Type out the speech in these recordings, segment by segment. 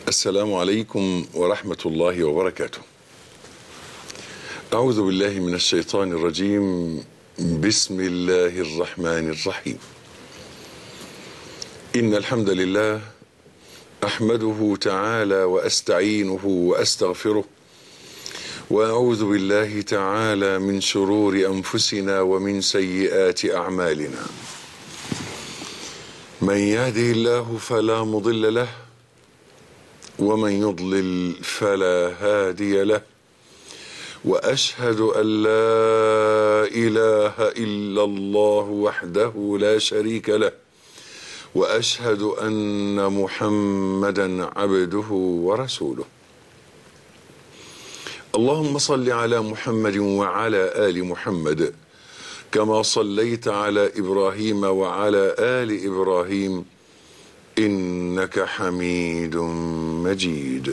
السلام عليكم ورحمة الله وبركاته. أعوذ بالله من الشيطان الرجيم بسم الله الرحمن الرحيم. إن الحمد لله أحمده تعالى وأستعينه وأستغفره وأعوذ بالله تعالى من شرور أنفسنا ومن سيئات أعمالنا. من يهده الله فلا مضل له ومن يضلل فلا هادي له واشهد ان لا اله الا الله وحده لا شريك له واشهد ان محمدا عبده ورسوله اللهم صل على محمد وعلى ال محمد كما صليت على ابراهيم وعلى ال ابراهيم انك حميد مجيد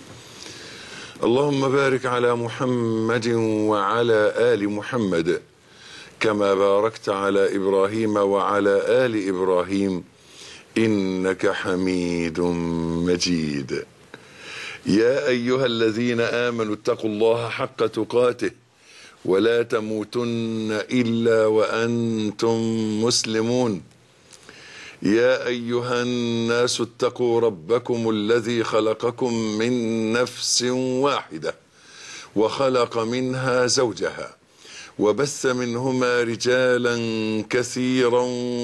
اللهم بارك على محمد وعلى ال محمد كما باركت على ابراهيم وعلى ال ابراهيم انك حميد مجيد يا ايها الذين امنوا اتقوا الله حق تقاته ولا تموتن الا وانتم مسلمون يا ايها الناس اتقوا ربكم الذي خلقكم من نفس واحده وخلق منها زوجها وبث منهما رجالا كثيرا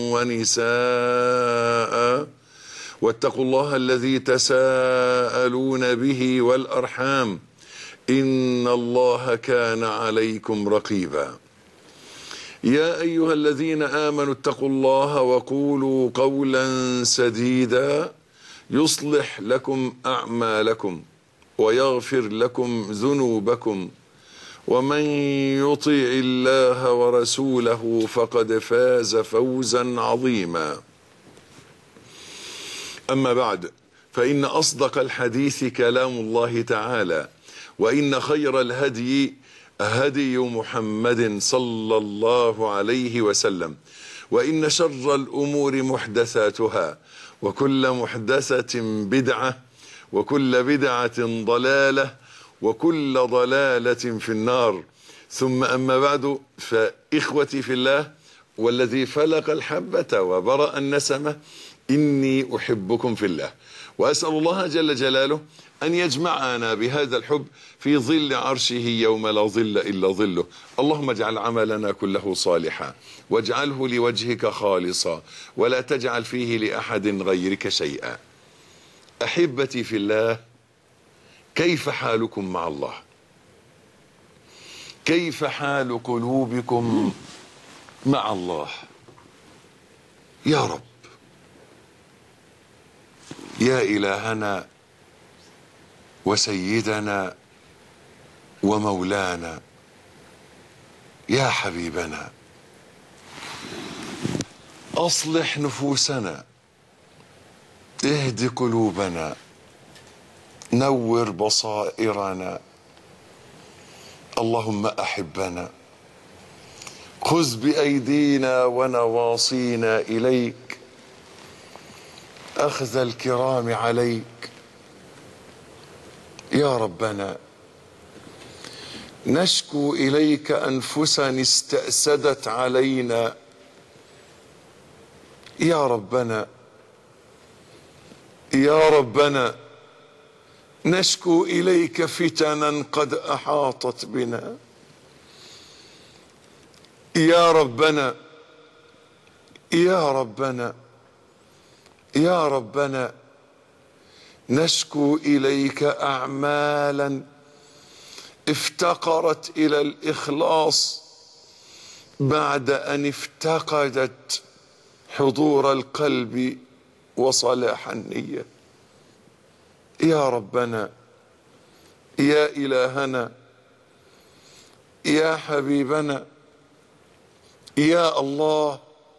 ونساء واتقوا الله الذي تساءلون به والارحام ان الله كان عليكم رقيبا يا ايها الذين امنوا اتقوا الله وقولوا قولا سديدا يصلح لكم اعمالكم ويغفر لكم ذنوبكم ومن يطيع الله ورسوله فقد فاز فوزا عظيما اما بعد فان اصدق الحديث كلام الله تعالى وان خير الهدي هدي محمد صلى الله عليه وسلم وان شر الامور محدثاتها وكل محدثه بدعه وكل بدعه ضلاله وكل ضلاله في النار ثم اما بعد فاخوتي في الله والذي فلق الحبه وبرا النسمه اني احبكم في الله واسال الله جل جلاله أن يجمعنا بهذا الحب في ظل عرشه يوم لا ظل إلا ظله اللهم اجعل عملنا كله صالحا واجعله لوجهك خالصا ولا تجعل فيه لأحد غيرك شيئا أحبتي في الله كيف حالكم مع الله كيف حال قلوبكم مع الله يا رب يا إلهنا وسيدنا ومولانا يا حبيبنا اصلح نفوسنا اهد قلوبنا نور بصائرنا اللهم احبنا خذ بايدينا ونواصينا اليك اخذ الكرام عليك يا ربنا نشكو اليك انفسا استاسدت علينا يا ربنا يا ربنا نشكو اليك فتنا قد احاطت بنا يا ربنا يا ربنا يا ربنا نشكو اليك اعمالا افتقرت الى الاخلاص بعد ان افتقدت حضور القلب وصلاح النيه يا ربنا يا الهنا يا حبيبنا يا الله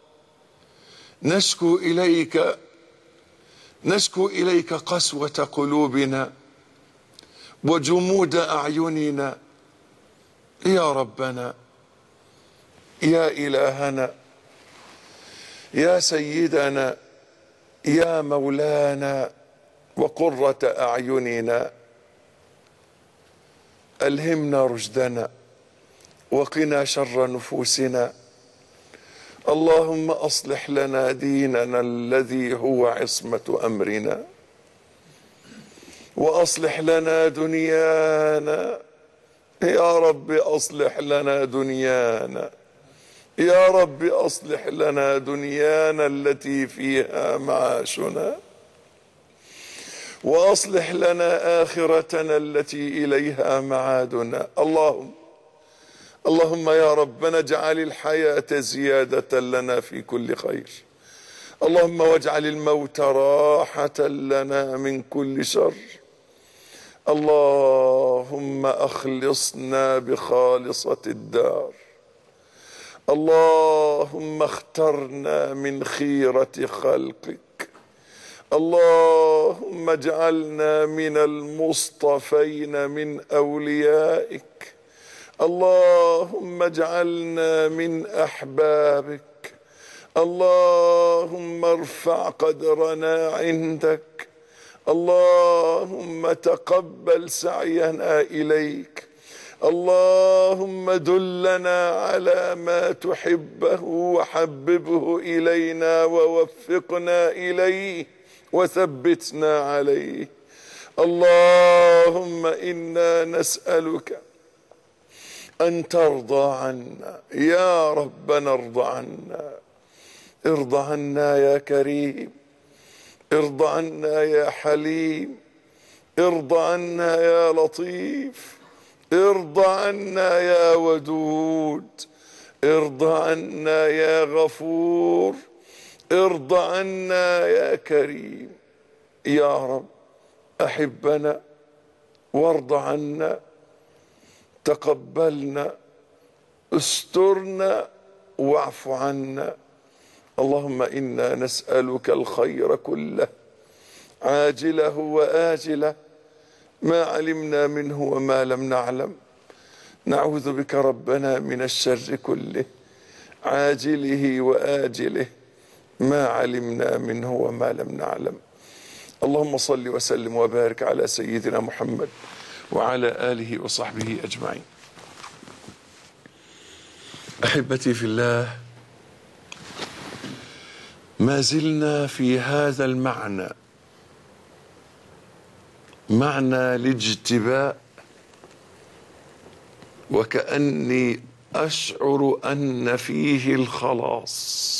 نشكو اليك نشكو اليك قسوه قلوبنا وجمود اعيننا يا ربنا يا الهنا يا سيدنا يا مولانا وقرة أعيننا ألهمنا رشدنا وقنا شر نفوسنا اللهم أصلح لنا ديننا الذي هو عصمة أمرنا وأصلح لنا دنيانا يا رب أصلح لنا دنيانا يا رب أصلح لنا دنيانا التي فيها معاشنا واصلح لنا اخرتنا التي اليها معادنا اللهم اللهم يا ربنا اجعل الحياه زياده لنا في كل خير اللهم واجعل الموت راحه لنا من كل شر اللهم اخلصنا بخالصه الدار اللهم اخترنا من خيره خلقك اللهم اجعلنا من المصطفين من اوليائك اللهم اجعلنا من احبابك اللهم ارفع قدرنا عندك اللهم تقبل سعينا اليك اللهم دلنا على ما تحبه وحببه الينا ووفقنا اليه وثبتنا عليه اللهم انا نسالك ان ترضى عنا يا ربنا ارض عنا ارض عنا يا كريم ارض عنا يا حليم ارض عنا يا لطيف ارض عنا يا ودود ارض عنا يا غفور ارض عنا يا كريم يا رب احبنا وارض عنا تقبلنا استرنا واعف عنا اللهم انا نسالك الخير كله عاجله واجله ما علمنا منه وما لم نعلم نعوذ بك ربنا من الشر كله عاجله واجله ما علمنا منه وما لم نعلم اللهم صل وسلم وبارك على سيدنا محمد وعلى اله وصحبه اجمعين احبتي في الله ما زلنا في هذا المعنى معنى الاجتباء وكاني اشعر ان فيه الخلاص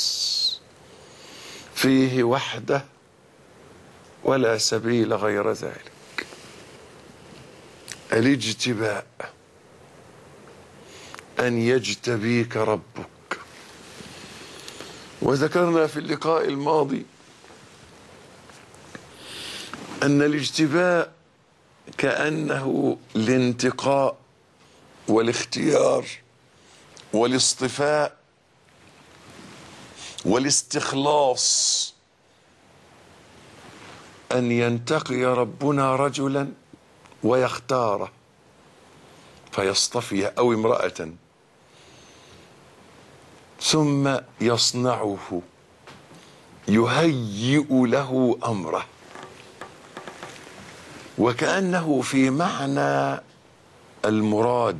فيه وحده ولا سبيل غير ذلك الاجتباء ان يجتبيك ربك وذكرنا في اللقاء الماضي ان الاجتباء كانه الانتقاء والاختيار والاصطفاء والاستخلاص ان ينتقي ربنا رجلا ويختاره فيصطفي او امراه ثم يصنعه يهيئ له امره وكانه في معنى المراد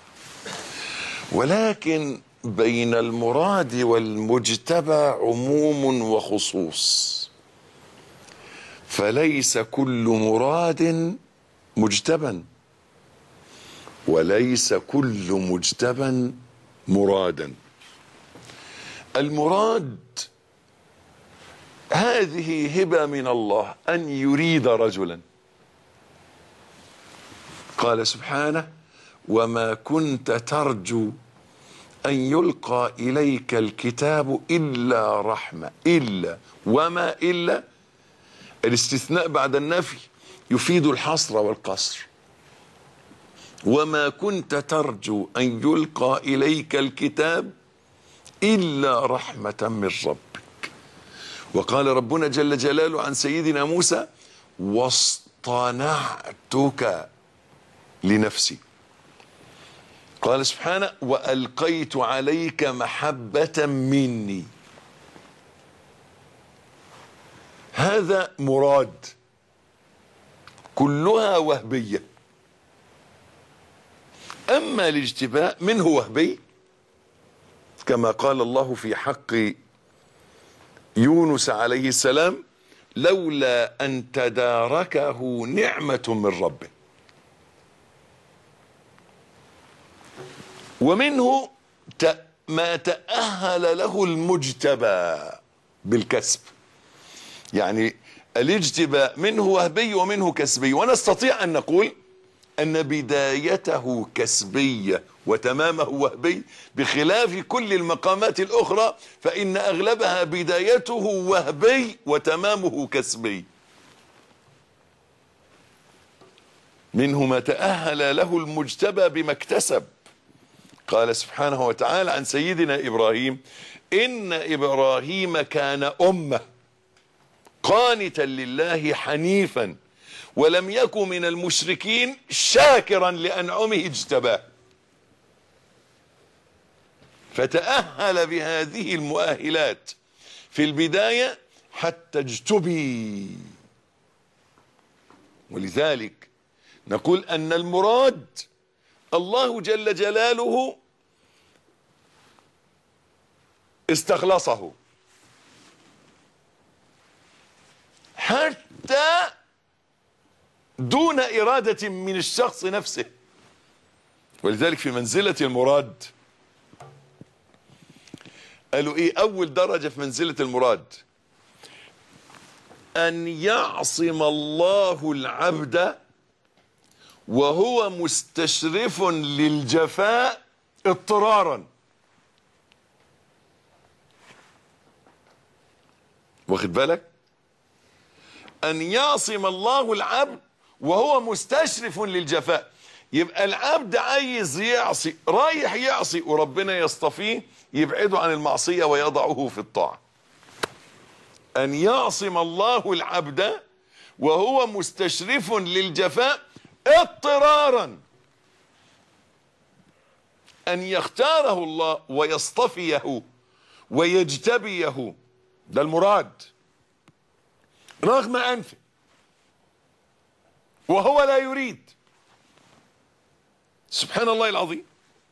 ولكن بين المراد والمجتبى عموم وخصوص فليس كل مراد مجتبا وليس كل مجتبا مرادا المراد هذه هبه من الله ان يريد رجلا قال سبحانه وما كنت ترجو ان يلقى اليك الكتاب الا رحمه الا وما الا الاستثناء بعد النفي يفيد الحصر والقصر وما كنت ترجو ان يلقى اليك الكتاب الا رحمه من ربك وقال ربنا جل جلاله عن سيدنا موسى واصطنعتك لنفسي قال سبحانه والقيت عليك محبه مني هذا مراد كلها وهبية أما الاجتباء منه وهبي كما قال الله في حق يونس عليه السلام لولا أن تداركه نعمة من ربه ومنه ت- ما تأهل له المجتبى بالكسب يعني الاجتباء منه وهبي ومنه كسبي ونستطيع أن نقول أن بدايته كسبية وتمامه وهبي بخلاف كل المقامات الأخرى فإن أغلبها بدايته وهبي وتمامه كسبي منه ما تأهل له المجتبى بما اكتسب قال سبحانه وتعالى عن سيدنا إبراهيم إن إبراهيم كان أمة قانتا لله حنيفا ولم يكن من المشركين شاكرا لأنعمه اجتباه فتأهل بهذه المؤهلات في البداية حتى اجتبي ولذلك نقول أن المراد الله جل جلاله استخلصه حتى دون إرادة من الشخص نفسه ولذلك في منزلة المراد قالوا ايه اول درجة في منزلة المراد ان يعصم الله العبد وهو مستشرف للجفاء اضطرارا واخد بالك ان يعصم الله العبد وهو مستشرف للجفاء يبقى العبد عايز يعصي رايح يعصي وربنا يصطفيه يبعده عن المعصية ويضعه في الطاعة ان يعصم الله العبد وهو مستشرف للجفاء اضطرارا ان يختاره الله ويصطفيه ويجتبيه ده المراد رغم انفه وهو لا يريد سبحان الله العظيم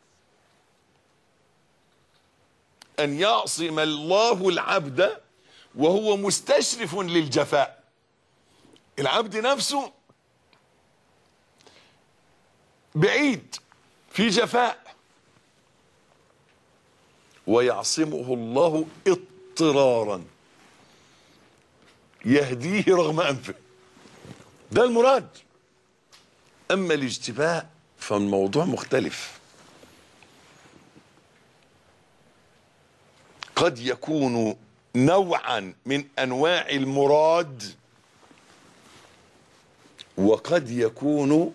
ان يعصم الله العبد وهو مستشرف للجفاء العبد نفسه بعيد في جفاء ويعصمه الله اضطرارا يهديه رغم انفه ده المراد اما الاجتباء فالموضوع مختلف قد يكون نوعا من انواع المراد وقد يكون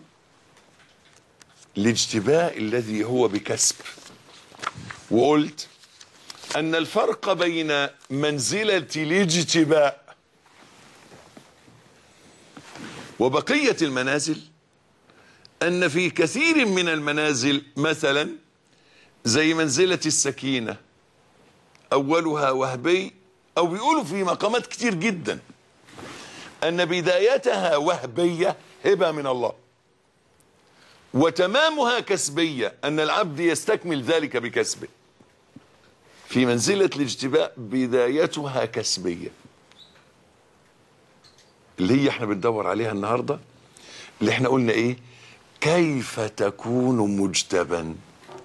الاجتباء الذي هو بكسب وقلت ان الفرق بين منزلة الاجتباء وبقية المنازل ان في كثير من المنازل مثلا زي منزلة السكينة اولها وهبي او بيقولوا في مقامات كتير جدا ان بدايتها وهبية هبة من الله وتمامها كسبية ان العبد يستكمل ذلك بكسبه في منزلة الاجتباء بدايتها كسبية اللي هي احنا بندور عليها النهاردة اللي احنا قلنا ايه كيف تكون مجتبا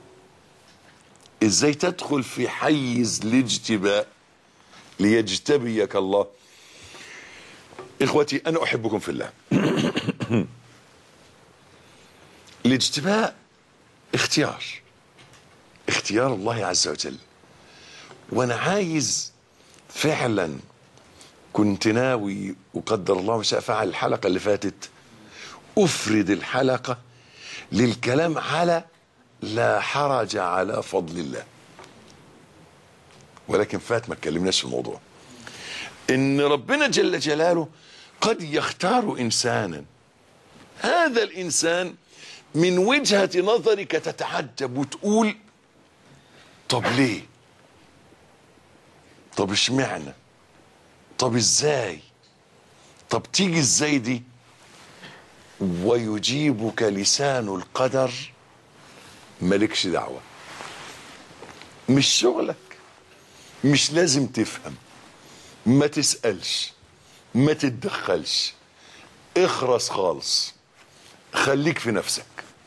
ازاي تدخل في حيز الاجتباء ليجتبيك الله اخوتي انا احبكم في الله الاجتباء اختيار اختيار الله عز وجل وانا عايز فعلا كنت ناوي وقدر الله ما شاء فعل الحلقة اللي فاتت افرد الحلقة للكلام على لا حرج على فضل الله ولكن فات ما اتكلمناش في الموضوع ان ربنا جل جلاله قد يختار انسانا هذا الانسان من وجهة نظرك تتعجب وتقول طب ليه طب اشمعنى طب ازاي طب تيجي ازاي دي ويجيبك لسان القدر مالكش دعوة مش شغلك مش لازم تفهم ما تسألش ما تتدخلش اخرس خالص خليك في نفسك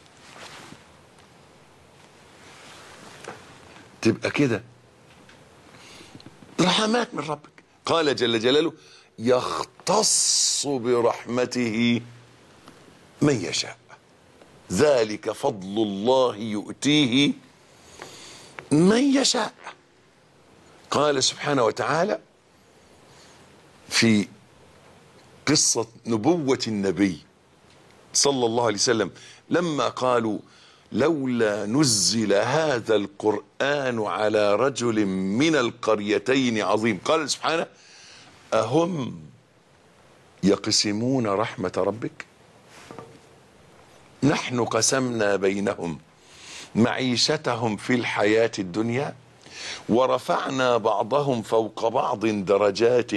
تبقى كده رحمات من ربك قال جل جلاله يختص برحمته من يشاء ذلك فضل الله يؤتيه من يشاء قال سبحانه وتعالى في قصة نبوة النبي صلى الله عليه وسلم لما قالوا لولا نزل هذا القرآن على رجل من القريتين عظيم قال سبحانه أهم يقسمون رحمة ربك نحن قسمنا بينهم معيشتهم في الحياة الدنيا ورفعنا بعضهم فوق بعض درجات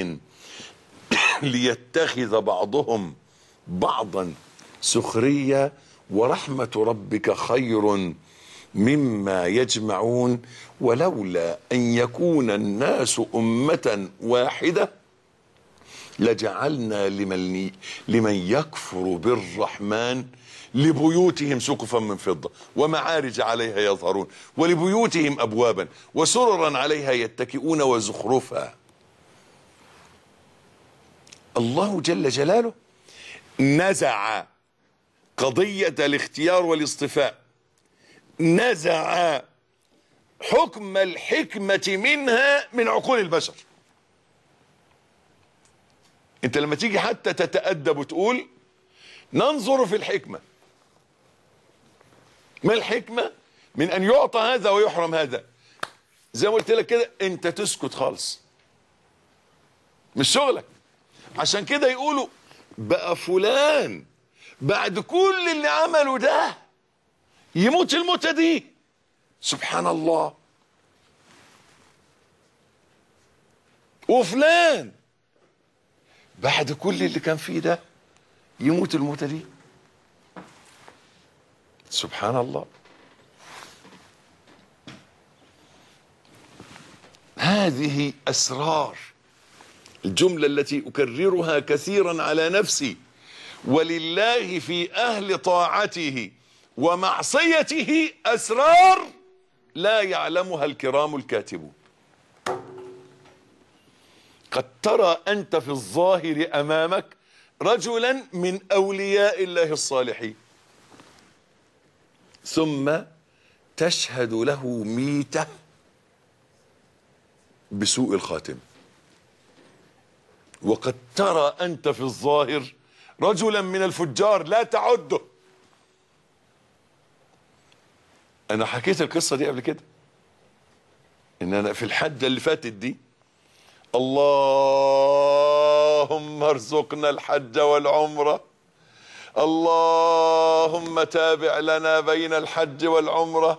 ليتخذ بعضهم بعضا سخرية ورحمة ربك خير مما يجمعون ولولا أن يكون الناس أمة واحدة لجعلنا لمن, لمن يكفر بالرحمن لبيوتهم سقفا من فضة ومعارج عليها يظهرون ولبيوتهم أبوابا وسررا عليها يتكئون وزخرفا الله جل جلاله نزع قضية الاختيار والاصطفاء نزع حكم الحكمة منها من عقول البشر انت لما تيجي حتى تتأدب وتقول ننظر في الحكمة ما الحكمة من ان يعطى هذا ويحرم هذا زي ما قلت لك كده انت تسكت خالص مش شغلك عشان كده يقولوا بقى فلان بعد كل اللي عمله ده يموت الموتة دي سبحان الله وفلان بعد كل اللي كان فيه ده يموت الموتة دي سبحان الله هذه أسرار الجملة التي أكررها كثيرا على نفسي ولله في أهل طاعته ومعصيته أسرار لا يعلمها الكرام الكاتبون قد ترى أنت في الظاهر أمامك رجلا من أولياء الله الصالحين ثم تشهد له ميتة بسوء الخاتم وقد ترى أنت في الظاهر رجلا من الفجار لا تعده انا حكيت القصة دي قبل كده ان انا في الحجة اللي فاتت دي اللهم ارزقنا الحج والعمرة اللهم تابع لنا بين الحج والعمرة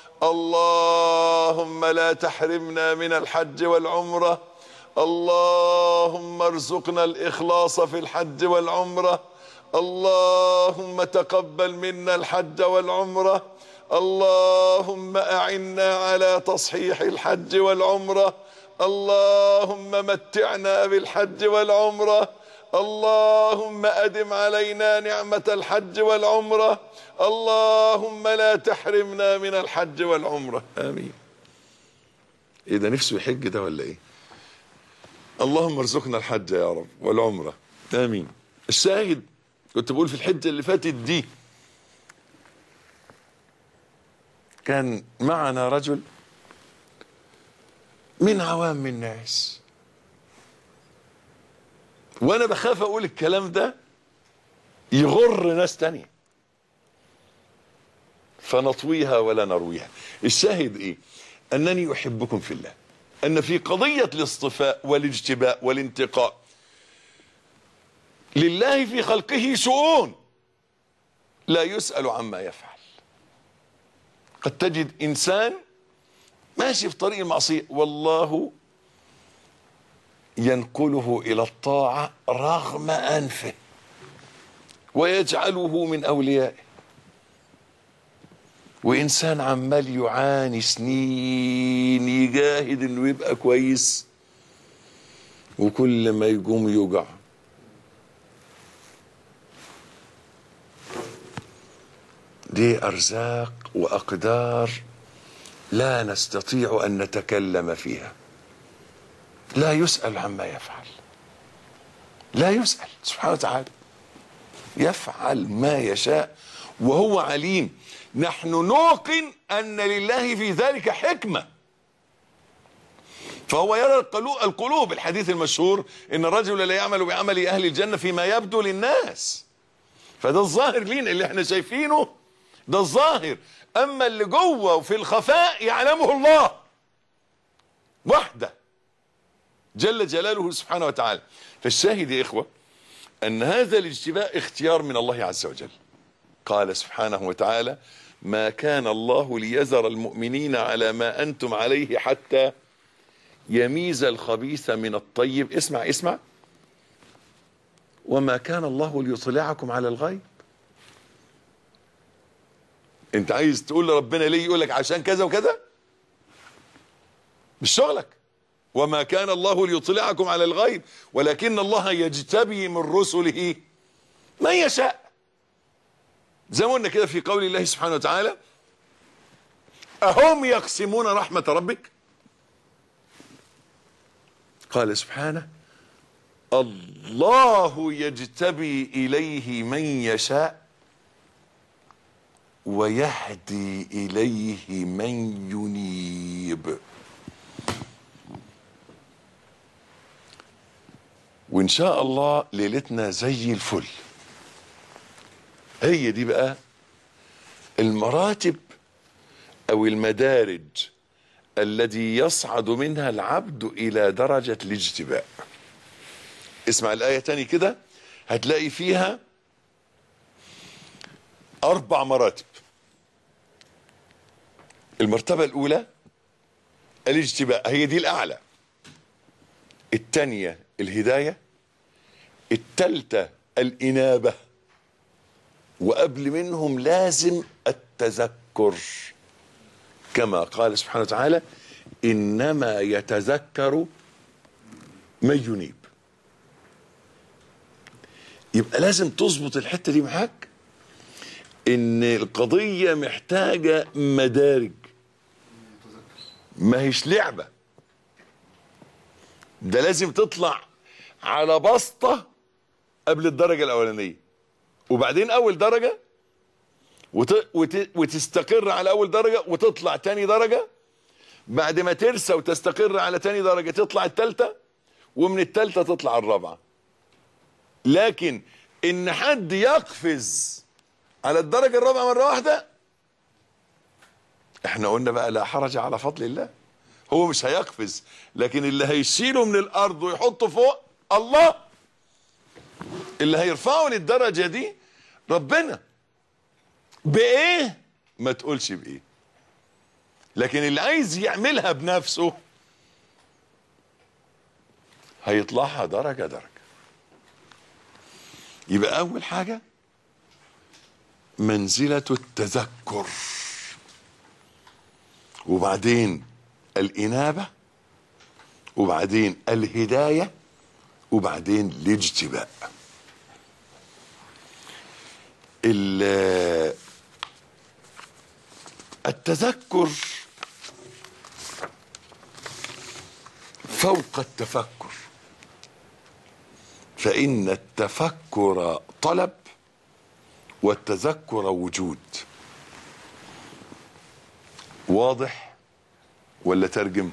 اللهم لا تحرمنا من الحج والعمره اللهم ارزقنا الاخلاص في الحج والعمره اللهم تقبل منا الحج والعمره اللهم اعنا على تصحيح الحج والعمره اللهم متعنا بالحج والعمره اللهم ادم علينا نعمه الحج والعمره اللهم لا تحرمنا من الحج والعمره امين ايه ده نفسه يحج ده ولا ايه اللهم ارزقنا الحج يا رب والعمرة امين الشاهد كنت بقول في الحجة اللي فاتت دي كان معنا رجل من عوام الناس وانا بخاف اقول الكلام ده يغر ناس تانية فنطويها ولا نرويها الشاهد ايه انني احبكم في الله ان في قضية الاصطفاء والاجتباء والانتقاء لله في خلقه شؤون لا يسأل عما يفعل قد تجد انسان ماشي في طريق المعصية والله ينقله الى الطاعة رغم انفه ويجعله من أوليائه وإنسان عمال يعاني سنين يجاهد إنه يبقى كويس وكل ما يقوم يوجع دي أرزاق وأقدار لا نستطيع أن نتكلم فيها لا يسأل عما يفعل لا يسأل سبحانه وتعالى يفعل ما يشاء وهو عليم نحن نوقن أن لله في ذلك حكمة فهو يرى القلو- القلوب الحديث المشهور إن الرجل لا يعمل بعمل أهل الجنة فيما يبدو للناس فده الظاهر لينا اللي احنا شايفينه ده الظاهر أما اللي جوه وفي الخفاء يعلمه الله وحده جل جلاله سبحانه وتعالى فالشاهد يا إخوة أن هذا الاجتباء اختيار من الله عز وجل قال سبحانه وتعالى ما كان الله ليذر المؤمنين على ما أنتم عليه حتى يميز الخبيث من الطيب اسمع اسمع وما كان الله ليطلعكم على الغيب انت عايز تقول لربنا ليه يقول لك عشان كذا وكذا مش شغلك وما كان الله ليطلعكم على الغيب ولكن الله يجتبي من رسله من يشاء زي ما قلنا كده في قول الله سبحانه وتعالى أهم يقسمون رحمة ربك قال سبحانه الله يجتبي إليه من يشاء ويهدي إليه من ينيب وإن شاء الله ليلتنا زي الفل هي دي بقى المراتب أو المدارج الذي يصعد منها العبد إلى درجة الاجتباء اسمع الآية تاني كده هتلاقي فيها أربع مراتب المرتبة الأولى الاجتباء هي دي الأعلى الثانية الهداية الثالثة الإنابة وقبل منهم لازم التذكر كما قال سبحانه وتعالى إنما يتذكر من ينيب يبقى لازم تظبط الحتة دي معاك ان القضية محتاجة مدارج ما هيش لعبة ده لازم تطلع على بسطة قبل الدرجة الأولانية وبعدين أول درجة وت... وت... وتستقر على أول درجة وتطلع تاني درجة بعد ما ترسى وتستقر على تاني درجة تطلع التالتة ومن التالتة تطلع الرابعة لكن إن حد يقفز على الدرجة الرابعة مرة واحدة احنا قلنا بقى لا حرج على فضل الله هو مش هيقفز لكن اللي هيشيله من الارض ويحطه فوق الله اللي هيرفعه للدرجة دي ربنا بايه ما تقولش بايه لكن اللي عايز يعملها بنفسه هيطلعها درجة درجة يبقى اول حاجة منزلة التذكر وبعدين الإنابة وبعدين الهداية وبعدين الاجتباء ال- التذكر فوق التفكر فإن التفكر طلب والتذكر وجود واضح ولا ترجم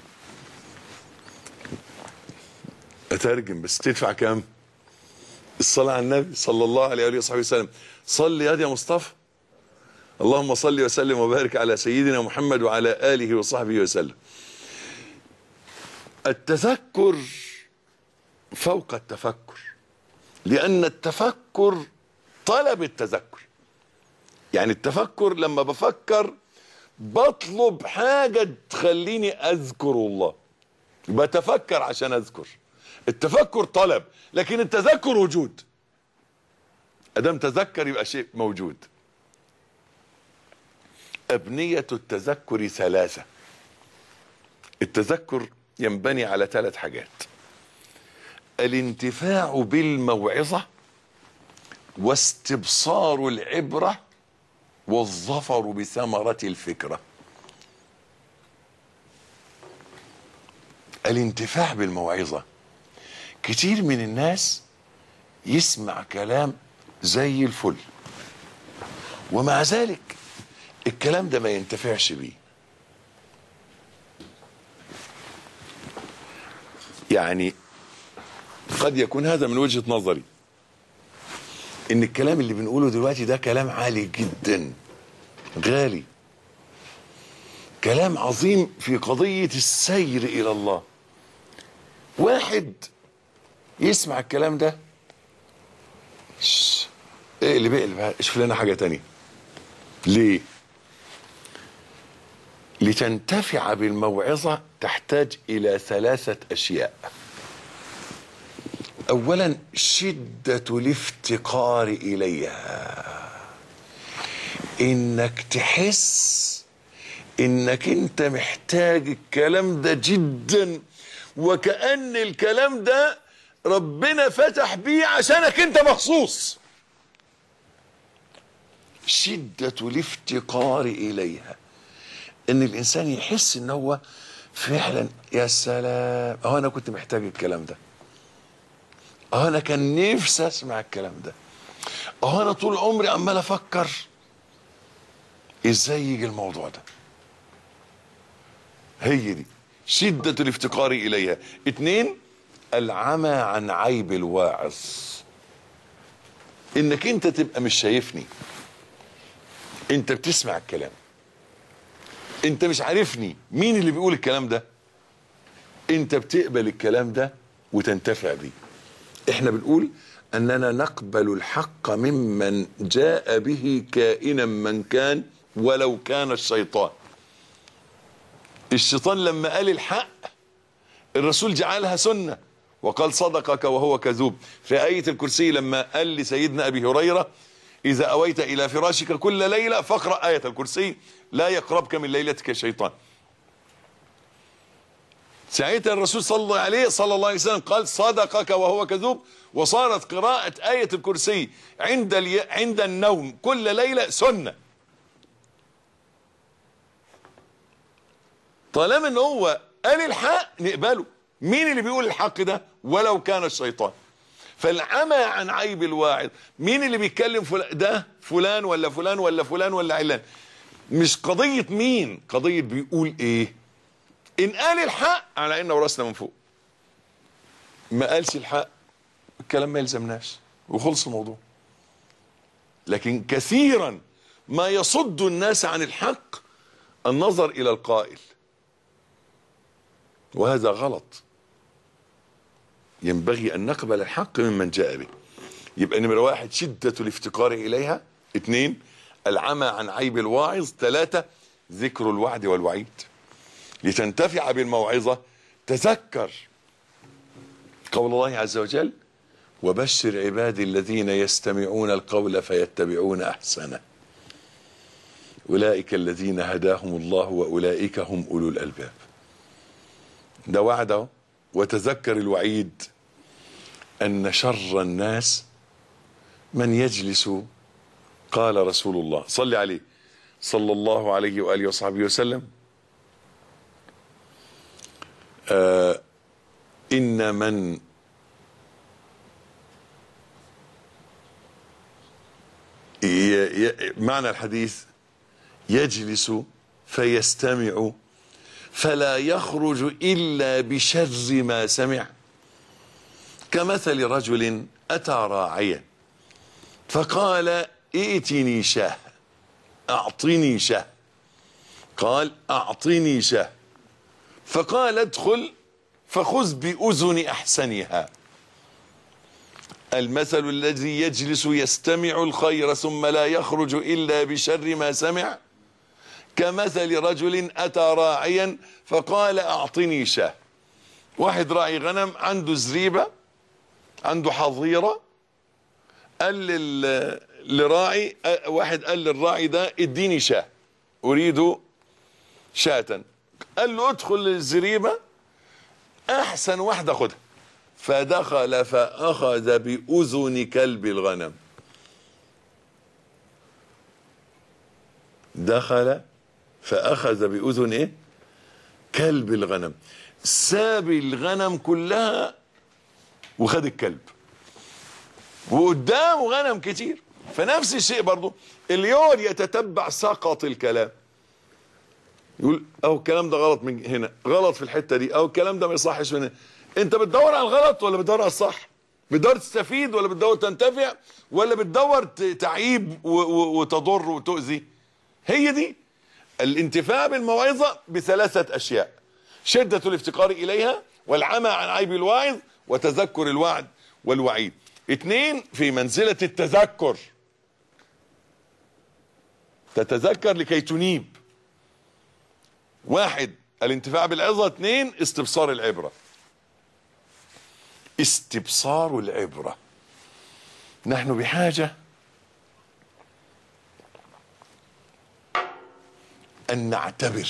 اترجم بس تدفع كام الصلاة على النبي صلى الله عليه وآله وصحبه وسلم صل يا يا مصطفى اللهم صل وسلم وبارك على سيدنا محمد وعلى آله وصحبه وسلم التذكر فوق التفكر لأن التفكر طلب التذكر يعني التفكر لما بفكر بطلب حاجة تخليني أذكر الله بتفكر عشان أذكر التفكر طلب لكن التذكر وجود ادام تذكر يبقى شيء موجود ابنيه التذكر ثلاثه التذكر ينبني على ثلاث حاجات الانتفاع بالموعظه واستبصار العبره والظفر بثمره الفكره الانتفاع بالموعظه كتير من الناس يسمع كلام زي الفل ومع ذلك الكلام ده ما ينتفعش بيه يعني قد يكون هذا من وجهة نظري ان الكلام اللي بنقوله دلوقتي ده كلام عالي جدا غالي كلام عظيم في قضية السير الى الله واحد يسمع الكلام ده شش، اقلب اقلب اشوف لنا حاجة تانية ليه لتنتفع بالموعظة تحتاج إلى ثلاثة أشياء أولا شدة الافتقار إليها إنك تحس إنك أنت محتاج الكلام ده جدا وكأن الكلام ده ربنا فتح بيه عشانك أنت مخصوص شدة الافتقار إليها ان الانسان يحس ان هو فعلا يا سلام اه انا كنت محتاج الكلام ده اه انا كان نفسي اسمع الكلام ده اه انا طول عمري عمال افكر ازاي يجي الموضوع ده هي دي شدة الافتقار اليها اتنين العمى عن عيب الواعظ انك انت تبقى مش شايفني انت بتسمع الكلام انت مش عارفني مين اللي بيقول الكلام ده انت بتقبل الكلام ده وتنتفع بيه احنا بنقول اننا نقبل الحق ممن جاء به كائنا من كان ولو كان الشيطان الشيطان لما قال الحق الرسول جعلها سنة وقال صدقك وهو كذوب في آية الكرسي لما قال لسيدنا أبي هريرة إذا أويت إلى فراشك كل ليلة فاقرأ آية الكرسي لا يقربك من ليلتك الشيطان ساعتها الرسول صلى الله عليه صلى الله عليه وسلم قال صدقك وهو كذوب وصارت قراءة آية الكرسي عند الي... عند النوم كل ليلة سنة طالما ان هو قال الحق نقبله مين اللي بيقول الحق ده ولو كان الشيطان فالعمى عن عيب الواعظ مين اللي بيتكلم فلان ده فلان ولا فلان ولا فلان ولا علان مش قضية مين قضية بيقول ايه ان قال الحق على ان ورثنا من فوق ما قالش الحق الكلام ما يلزمناش وخلص الموضوع لكن كثيرا ما يصد الناس عن الحق النظر الى القائل وهذا غلط ينبغي ان نقبل الحق ممن جاء به يبقى نمرة واحد شدة الافتقار اليها اثنين العمى عن عيب الواعظ ثلاثة ذكر الوعد والوعيد لتنتفع بالموعظة تذكر قول الله عز وجل وبشر عبادي الذين يستمعون القول فيتبعون احسنه اولئك الذين هداهم الله واولئك هم اولو الالباب ده وعده وتذكر الوعيد ان شر الناس من يجلس قال رسول الله صل عليه صلى الله عليه واله وصحبه وسلم آه ان من ي- ي- معنى الحديث يجلس فيستمع فلا يخرج الا بشر ما سمع كمثل رجل اتى راعيا فقال ائتني شاه اعطني شاه قال اعطني شاه فقال ادخل فخذ باذن احسنها المثل الذي يجلس يستمع الخير ثم لا يخرج الا بشر ما سمع كمثل رجل اتى راعيا فقال اعطني شاه واحد راعي غنم عنده زريبه عنده حظيره قال لل- لراعي أ- واحد قال للراعي ده اديني شاه اريد شاة قال له ادخل للزريبه احسن واحده خدها فدخل فاخذ باذن كلب الغنم دخل فاخذ باذن ايه كلب الغنم ساب الغنم كلها وخد الكلب وقدامه غنم كتير فنفس الشيء برضه اللي يقعد يتتبع سقط الكلام يقول او الكلام ده غلط من هنا غلط في الحته دي او الكلام ده ما يصحش من هنا انت بتدور على الغلط ولا بتدور على الصح بتدور تستفيد ولا بتدور تنتفع ولا بتدور ت- تعيب و- و- وتضر وتؤذي هي دي الانتفاع بالموعظه بثلاثه اشياء شده الافتقار اليها والعمى عن عيب الواعظ وتذكر الوعد والوعيد اثنين في منزله التذكر تتذكر لكي تنيب واحد الانتفاع بالعظة اثنين استبصار العبرة استبصار العبرة نحن بحاجة أن نعتبر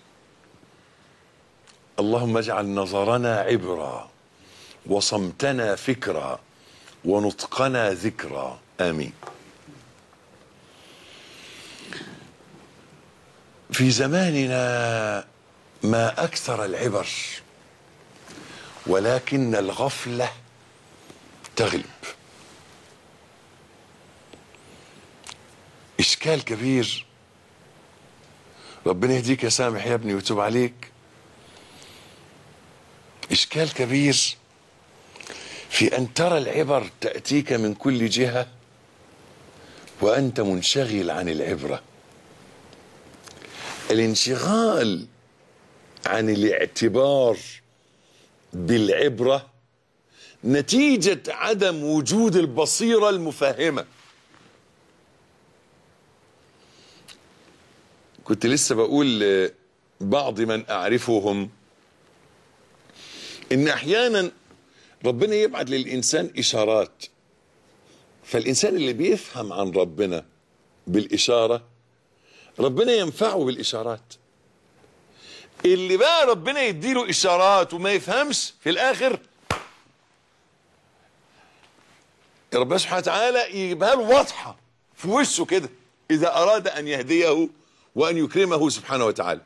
اللهم اجعل نظرنا عبرا وصمتنا فكرا ونطقنا ذكرا آمين في زماننا ما اكثر العبر ولكن الغفله تغلب اشكال كبير ربنا يهديك يا سامح يا ابني ويتوب عليك اشكال كبير في ان ترى العبر تاتيك من كل جهه وانت منشغل عن العبره الانشغال عن الاعتبار بالعبره نتيجه عدم وجود البصيره المفهمه كنت لسه بقول لبعض من اعرفهم ان احيانا ربنا يبعت للانسان اشارات فالانسان اللي بيفهم عن ربنا بالاشاره ربنا ينفعه بالاشارات اللي بقى ربنا يديله اشارات وما يفهمش في الاخر ربنا سبحانه وتعالى يجيبها له واضحه في وشه كده اذا اراد ان يهديه وان يكرمه سبحانه وتعالى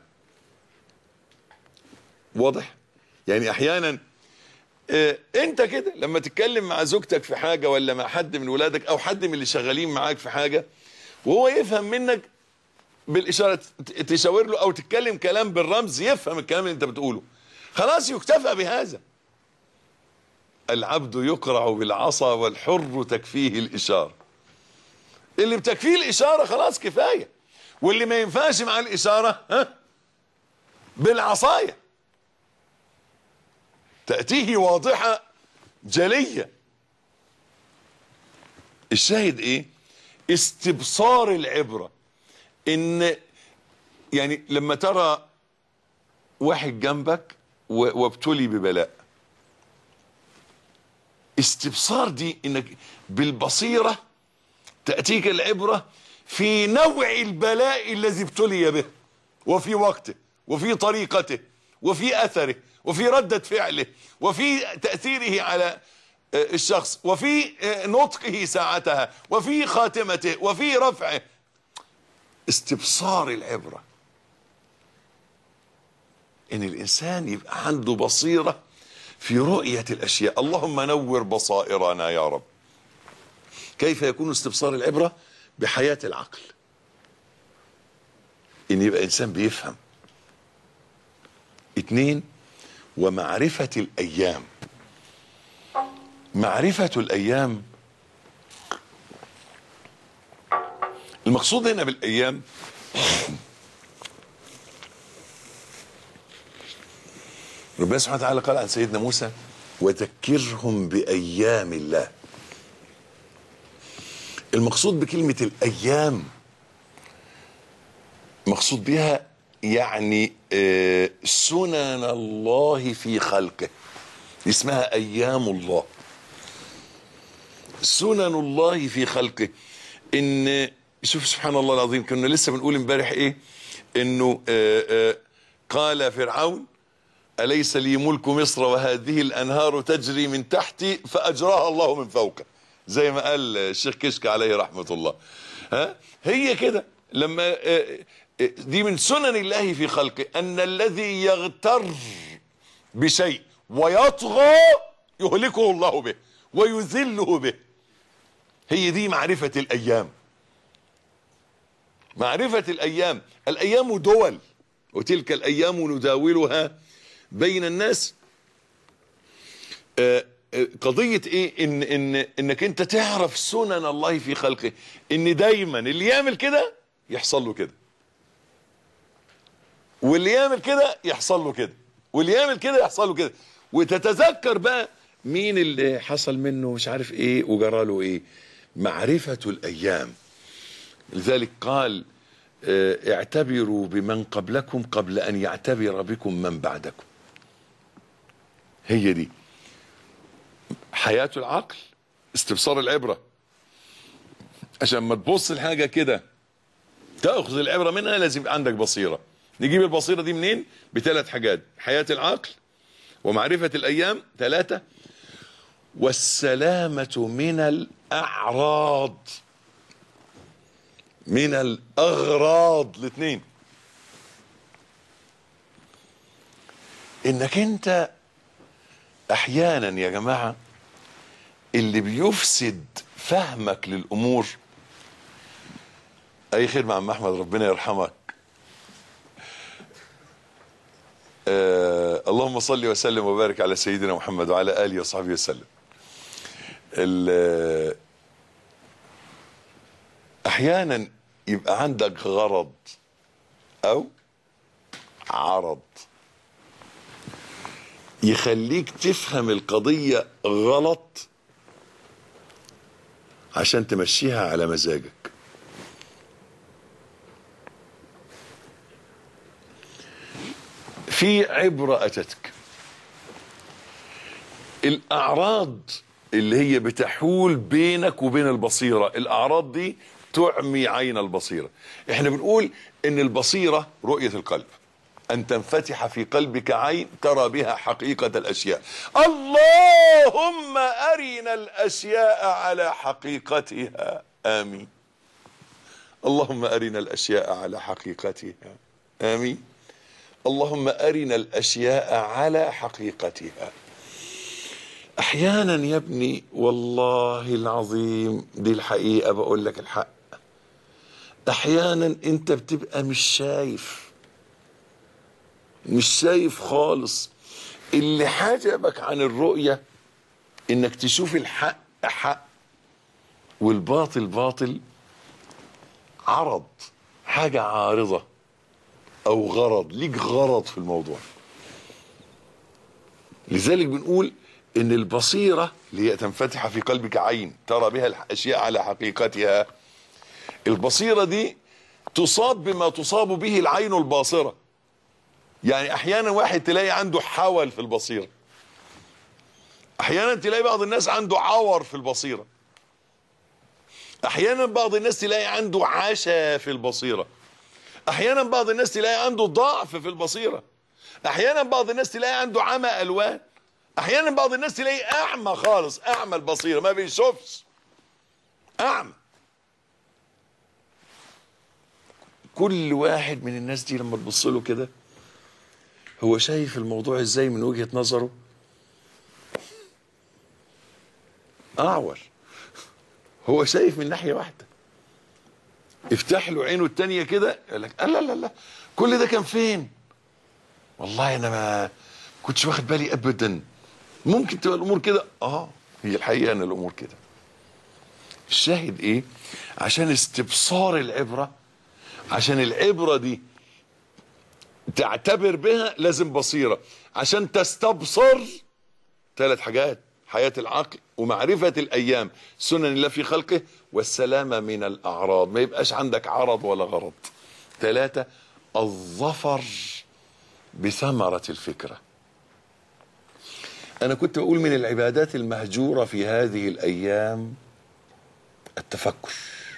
واضح يعني احيانا آه، انت كده لما تتكلم مع زوجتك في حاجه ولا مع حد من ولادك او حد من اللي شغالين معاك في حاجه وهو يفهم منك بالاشاره ت- تشاور له او تتكلم كلام بالرمز يفهم الكلام اللي انت بتقوله خلاص يكتفى بهذا العبد يقرع بالعصا والحر تكفيه الاشاره اللي بتكفيه الاشاره خلاص كفايه واللي ما ينفعش مع الاشاره ها بالعصايه تاتيه واضحه جليه الشاهد ايه استبصار العبره ان يعني لما ترى واحد جنبك و- وابتلي ببلاء استبصار دي انك بالبصيره تاتيك العبره في نوع البلاء الذي ابتلي به وفي وقته وفي طريقته وفي اثره وفي رده فعله وفي تاثيره على آه، الشخص وفي آه، نطقه ساعتها وفي خاتمته وفي رفعه استبصار العبره ان الانسان يبقى عنده بصيره في رؤيه الاشياء اللهم نور بصائرنا يا رب كيف يكون استبصار العبره بحياه العقل ان يبقى انسان بيفهم اتنين ومعرفه الايام معرفه الايام المقصود هنا بالايام ربنا سبحانه وتعالى قال عن سيدنا موسى وذكرهم بايام الله المقصود بكلمه الايام مقصود بها يعني آه، سنن الله في خلقه اسمها ايام الله سنن الله في خلقه ان شوف سبحان الله العظيم كنا لسه بنقول امبارح ايه انه آآ آآ قال فرعون أليس لي ملك مصر وهذه الأنهار تجري من تحتي فأجراها الله من فوقه زي ما قال الشيخ كشك عليه رحمة الله ها هي كده لما دي من سنن الله في خلقه أن الذي يغتر بشيء ويطغى يهلكه الله به ويذله به هي دي معرفة الأيام معرفة الأيام الأيام دول وتلك الأيام نداولها بين الناس قضية ايه ان ان انك انت تعرف سنن الله في خلقه ان دايما اللي يعمل كده يحصل له كده واللي يعمل كده يحصل له كده واللي يعمل كده يحصل له كده وتتذكر بقى مين اللي حصل منه مش عارف ايه وجرى له ايه معرفة الايام لذلك قال اه اعتبروا بمن قبلكم قبل ان يعتبر بكم من بعدكم هي دي حياة العقل استبصار العبرة عشان ما تبص الحاجة كده تأخذ العبرة منها لازم يبقى عندك بصيرة نجيب البصيرة دي منين بثلاث حاجات حياة العقل ومعرفة الأيام ثلاثة والسلامة من الأعراض من الأغراض الاثنين انك انت احيانا يا جماعة اللي بيفسد فهمك للامور اي خدمة عم احمد ربنا يرحمك آه اللهم صل وسلم وبارك على سيدنا محمد وعلى اله وصحبه وسلم احيانا يبقى عندك غرض او عرض يخليك تفهم القضية غلط عشان تمشيها على مزاجك في عبرة أتتك الأعراض اللي هي بتحول بينك وبين البصيرة الأعراض دي تعمي عين البصيرة احنا بنقول ان البصيرة رؤية القلب أن تنفتح في قلبك عين ترى بها حقيقة الأشياء اللهم أرنا الأشياء على حقيقتها آمين اللهم أرنا الأشياء على حقيقتها آمين اللهم أرنا الأشياء على حقيقتها أحيانا يا ابني والله العظيم دي الحقيقة بقول لك الحق أحيانا أنت بتبقى مش شايف مش شايف خالص اللي حجبك عن الرؤية انك تشوف الحق حق والباطل باطل عرض حاجة عارضة او غرض ليك غرض في الموضوع لذلك بنقول ان البصيرة اللي هي تنفتح في قلبك عين ترى بها الاشياء على حقيقتها البصيرة دي تصاب بما تصاب به العين الباصره يعني احيانا واحد تلاقي عنده حول في البصيرة احيانا تلاقي بعض الناس عنده عور في البصيرة احيانا بعض الناس تلاقي عنده عشا في البصيرة احيانا بعض الناس تلاقي عنده ضعف في البصيرة احيانا بعض الناس تلاقي عنده عمى الوان احيانا بعض الناس تلاقي اعمى خالص اعمى البصيرة ما بيشوفش اعمى كل واحد من الناس دي لما تبص له كده هو شايف الموضوع ازاي من وجهة نظره اعور هو شايف من ناحية واحدة افتح له عينه التانية كده يقول لك لا لا لا كل ده كان فين والله انا ما كنتش واخد بالي ابدا ممكن تبقى الامور كده اه هي الحقيقة ان الامور كده الشاهد ايه عشان استبصار العبرة عشان العبرة دي تعتبر بها لازم بصيرة عشان تستبصر ثلاث حاجات حياة العقل ومعرفة الأيام سنن الله في خلقه والسلامة من الأعراض ما يبقاش عندك عرض ولا غرض ثلاثة الظفر بثمرة الفكرة أنا كنت أقول من العبادات المهجورة في هذه الأيام التفكر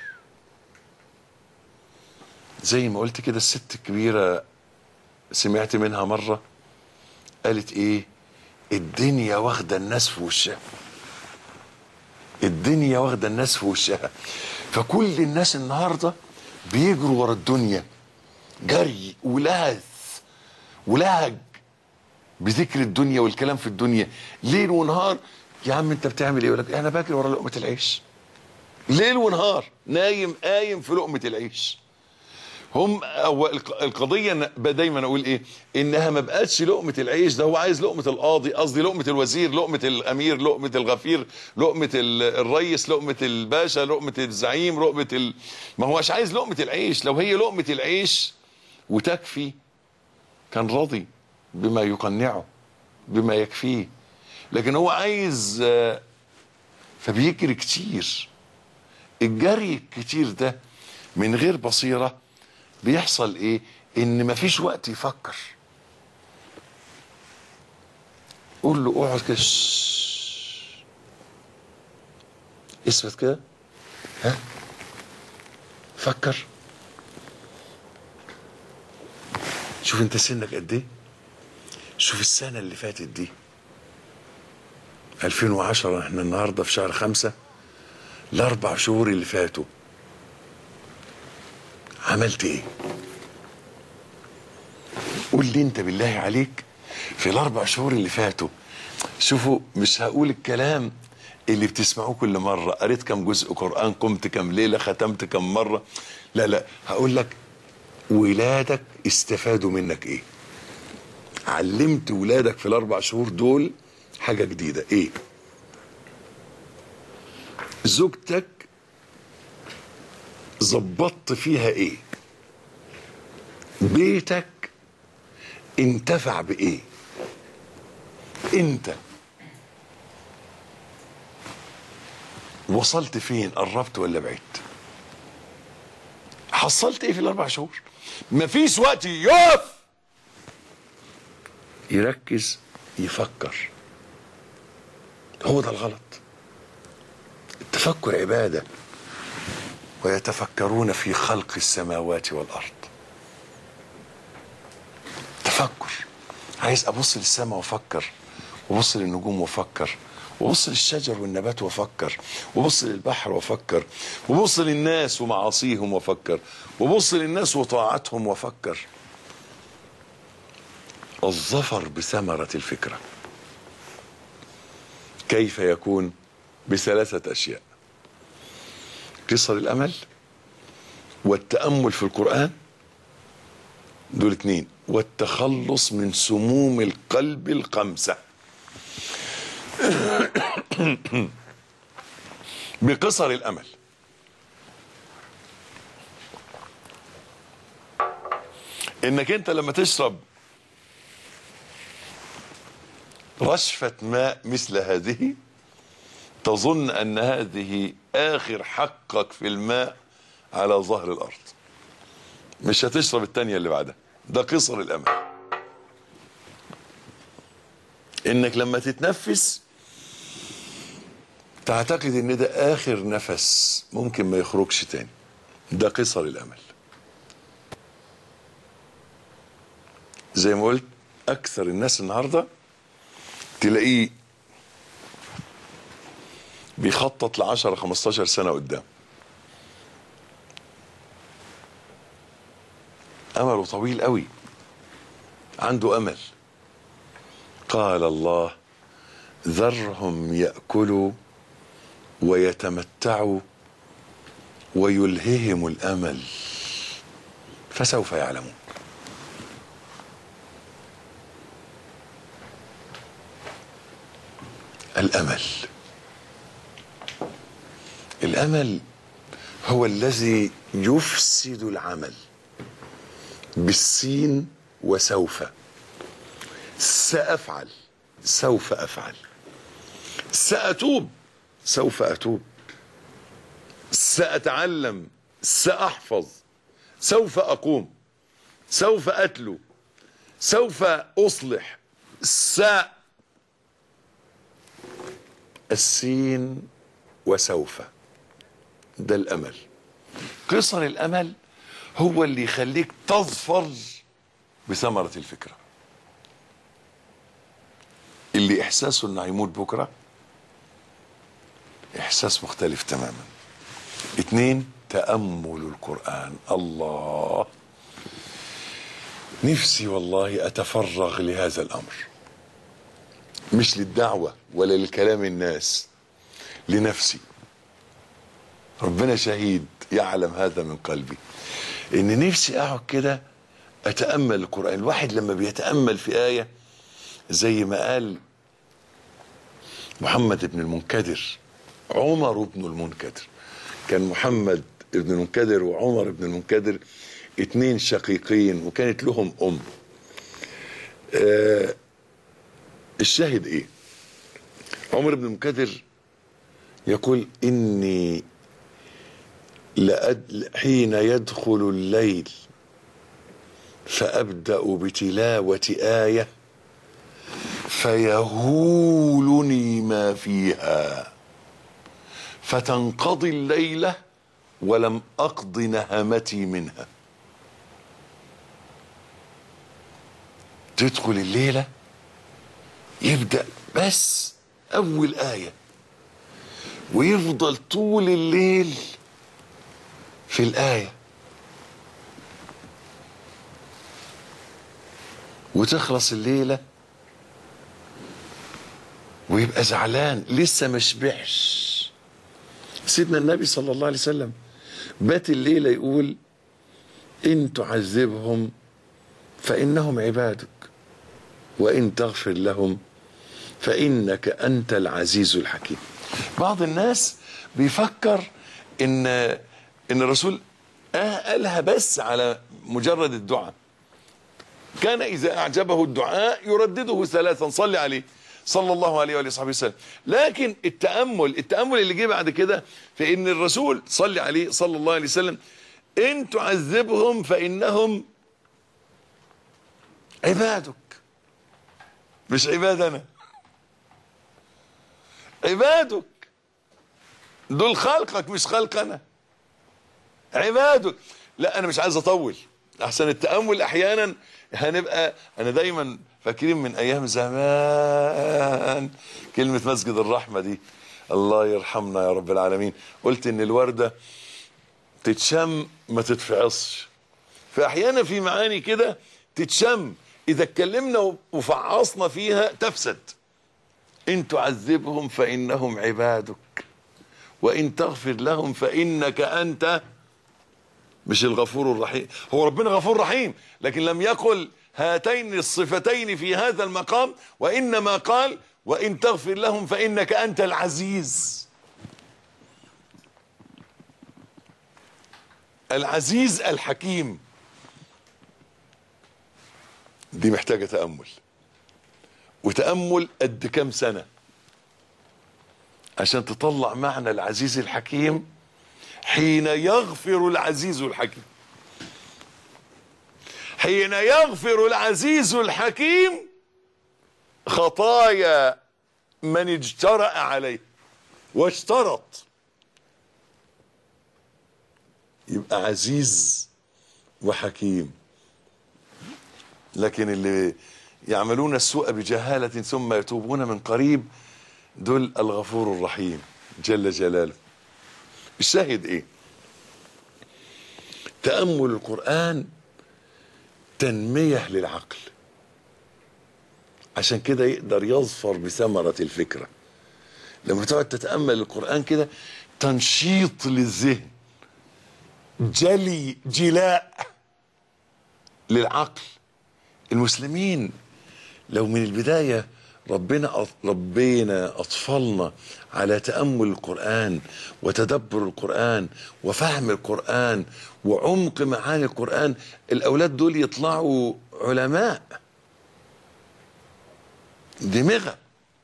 زي ما قلت كده الست الكبيرة سمعت منها مرة قالت ايه الدنيا واخدة الناس في وشها الدنيا واخدة الناس في وشها فكل الناس النهاردة بيجروا ورا الدنيا جري ولهث ولهج بذكر الدنيا والكلام في الدنيا ليل ونهار يا عم انت بتعمل ايه يقول لك انا باجري ورا لقمه العيش ليل ونهار نايم قايم في لقمه العيش هم هو الق- القضيه إن ب- دايما اقول ايه انها ما بقتش لقمه العيش ده هو عايز لقمه القاضي قصدي لقمه الوزير لقمه الامير لقمه الغفير لقمه ال- الريس لقمه الباشا لقمه الزعيم لقمه ال... ما هوش عايز لقمه العيش لو هي لقمه العيش وتكفي كان راضي بما يقنعه بما يكفيه لكن هو عايز آه، فبيجري كتير الجري الكتير ده من غير بصيرة بيحصل ايه ان مفيش وقت يفكر قول له اقعد كده شش. اثبت كده ها فكر شوف انت سنك قد ايه شوف السنة اللي فاتت دي 2010 احنا النهاردة في شهر خمسة الاربع شهور اللي فاتوا عملت ايه قول لي انت بالله عليك في الاربع شهور اللي فاتوا شوفوا مش هقول الكلام اللي بتسمعوه كل مرة قريت كم جزء قرآن قمت كم ليلة ختمت كم مرة لا لا هقول لك ولادك استفادوا منك ايه علمت ولادك في الاربع شهور دول حاجة جديدة ايه زوجتك ظبطت فيها ايه بيتك انتفع بايه انت وصلت فين قربت ولا بعدت حصلت ايه في الاربع شهور مفيش وقت يقف يركز يفكر هو ده الغلط التفكر عباده ويتفكرون في خلق السماوات والارض تفكر عايز ابص للسماء وافكر وابص للنجوم وافكر وابص للشجر والنبات وافكر وابص للبحر وافكر وابص للناس ومعاصيهم وافكر وابص للناس وطاعتهم وافكر الظفر بثمرة الفكرة كيف يكون بثلاثة أشياء قصر الأمل والتأمل في القرآن دول اتنين والتخلص من سموم القلب الخمسة بقصر الأمل انك انت لما تشرب رشفة ماء مثل هذه تظن ان هذه اخر حقك في الماء على ظهر الارض مش هتشرب التانية اللي بعدها ده قصر الامل انك لما تتنفس تعتقد ان ده اخر نفس ممكن ما يخرجش تاني ده قصر الامل زي ما قلت اكثر الناس النهارده تلاقيه بيخطط ل 10 15 سنه قدام امله طويل قوي عنده امل قال الله ذرهم ياكلوا ويتمتعوا ويلههم الامل فسوف يعلمون الامل الامل هو الذي يفسد العمل بالسين وسوف سافعل سوف افعل ساتوب سوف اتوب ساتعلم ساحفظ سوف اقوم سوف اتلو سوف اصلح س السين وسوف ده الامل قصر الامل هو اللي يخليك تظفر بثمرة الفكرة اللي احساسه انه هيموت بكرة احساس مختلف تماما اتنين تأمل القرآن الله نفسي والله اتفرغ لهذا الامر مش للدعوة ولا لكلام الناس لنفسي ربنا شهيد يعلم هذا من قلبي ان نفسي اقعد كده اتامل القران الواحد لما بيتامل في ايه زي ما قال محمد بن المنكدر عمر بن المنكدر كان محمد بن المنكدر وعمر بن المنكدر اتنين شقيقين وكانت لهم ام آه الشاهد ايه عمر بن المنكدر يقول اني لأد... حين يدخل الليل فأبدأ بتلاوة آية فيهولني ما فيها فتنقضي الليلة ولم أقض نهمتي منها تدخل الليلة يبدأ بس أول آية ويفضل طول الليل في الآية وتخلص الليلة ويبقى زعلان لسه ما شبعش سيدنا النبي صلى الله عليه وسلم بات الليلة يقول إن تعذبهم فإنهم عبادك وإن تغفر لهم فإنك أنت العزيز الحكيم بعض الناس بيفكر إن ان الرسول آه قالها بس على مجرد الدعاء كان اذا اعجبه الدعاء يردده ثلاثا صلي عليه صلى الله عليه وآله وصحبه وسلم لكن التأمل التأمل اللي جه بعد كده في ان الرسول صلي عليه صلى الله عليه وسلم ان تعذبهم فانهم عبادك مش عبادنا عبادك دول خلقك مش خلقنا عبادك لا انا مش عايز اطول احسن التامل احيانا هنبقى انا دايما فاكرين من ايام زمان كلمه مسجد الرحمه دي الله يرحمنا يا رب العالمين قلت ان الورده تتشم ما تتفعصش فاحيانا في معاني كده تتشم اذا اتكلمنا وفعصنا فيها تفسد ان تعذبهم فانهم عبادك وان تغفر لهم فانك انت مش الغفور الرحيم هو ربنا غفور رحيم لكن لم يقل هاتين الصفتين في هذا المقام وإنما قال وإن تغفر لهم فإنك أنت العزيز العزيز الحكيم دي محتاجة تأمل وتأمل قد كام سنة عشان تطلع معنى العزيز الحكيم حين يغفر العزيز الحكيم حين يغفر العزيز الحكيم خطايا من اجترأ عليه واشترط يبقى عزيز وحكيم لكن اللي يعملون السوء بجهالة ثم يتوبون من قريب دول الغفور الرحيم جل جلاله الشاهد ايه تأمل القرآن تنمية للعقل عشان كده يقدر يظفر بثمرة الفكرة لما تقعد تتأمل القرآن كده تنشيط للذهن جلي جلاء للعقل المسلمين لو من البداية ربنا ربينا أطفالنا على تأمل القرآن وتدبر القرآن وفهم القرآن وعمق معاني القرآن الأولاد دول يطلعوا علماء دماغة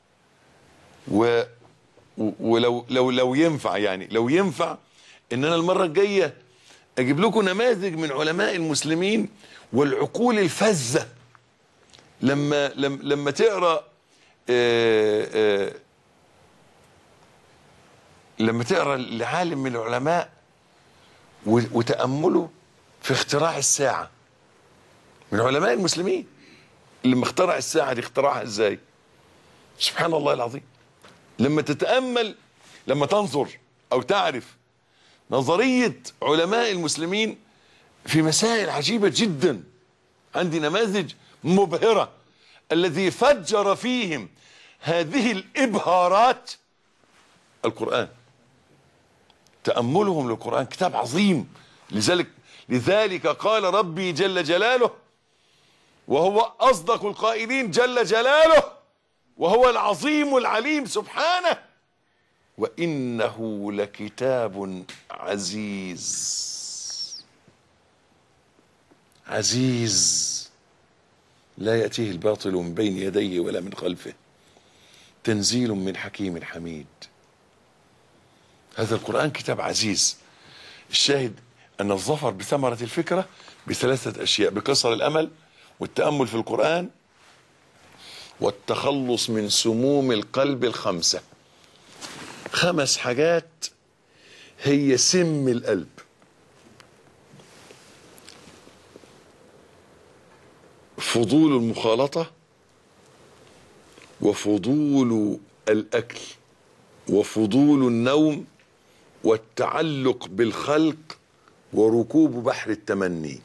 و ولو لو لو ينفع يعني لو ينفع ان انا المره الجايه اجيب لكم نماذج من علماء المسلمين والعقول الفذه لما لما لما تقرا آآ آآ لما تقرا لعالم من العلماء و- وتامله في اختراع الساعه من علماء المسلمين لما اخترع الساعه دي اخترعها ازاي سبحان الله العظيم لما تتامل لما تنظر او تعرف نظريه علماء المسلمين في مسائل عجيبه جدا عندي نماذج مبهره الذي فجر فيهم هذه الابهارات القران تاملهم للقران كتاب عظيم لذلك لذلك قال ربي جل جلاله وهو اصدق القائلين جل جلاله وهو العظيم العليم سبحانه وانه لكتاب عزيز عزيز لا ياتيه الباطل من بين يديه ولا من خلفه تنزيل من حكيم حميد هذا القران كتاب عزيز الشاهد ان الظفر بثمره الفكره بثلاثه اشياء بكسر الامل والتامل في القران والتخلص من سموم القلب الخمسه خمس حاجات هي سم القلب فضول المخالطه وفضول الاكل وفضول النوم والتعلق بالخلق وركوب بحر التمني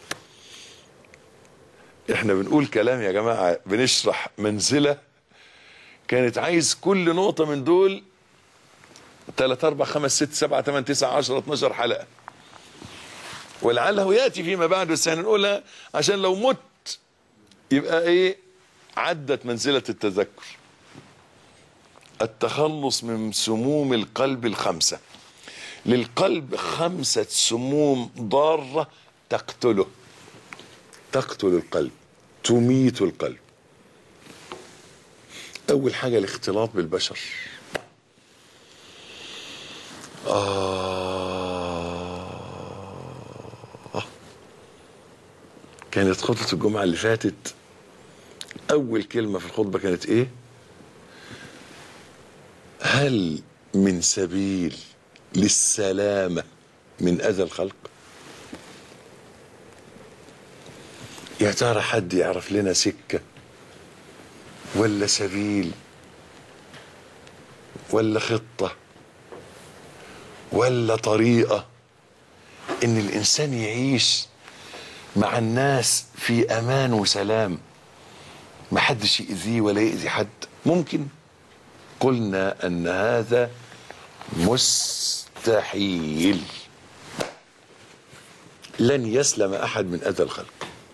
احنا بنقول كلام يا جماعه بنشرح منزله كانت عايز كل نقطه من دول 3 4 5 6 7 8 9 10 12 حلقه ولعله ياتي فيما بعد بس هنقولها عشان لو مت يبقى ايه عدت منزله التذكر التخلص من سموم القلب الخمسه للقلب خمسه سموم ضاره تقتله تقتل القلب تميت القلب اول حاجه الاختلاط بالبشر آه كانت خطبة الجمعة اللي فاتت أول كلمة في الخطبة كانت إيه؟ هل من سبيل للسلامة من أذى الخلق؟ يا ترى حد يعرف لنا سكة ولا سبيل ولا خطة ولا طريقة إن الإنسان يعيش مع الناس في أمان وسلام ما حدش يأذيه ولا يأذي حد ممكن قلنا أن هذا مستحيل لن يسلم أحد من أذى الخلق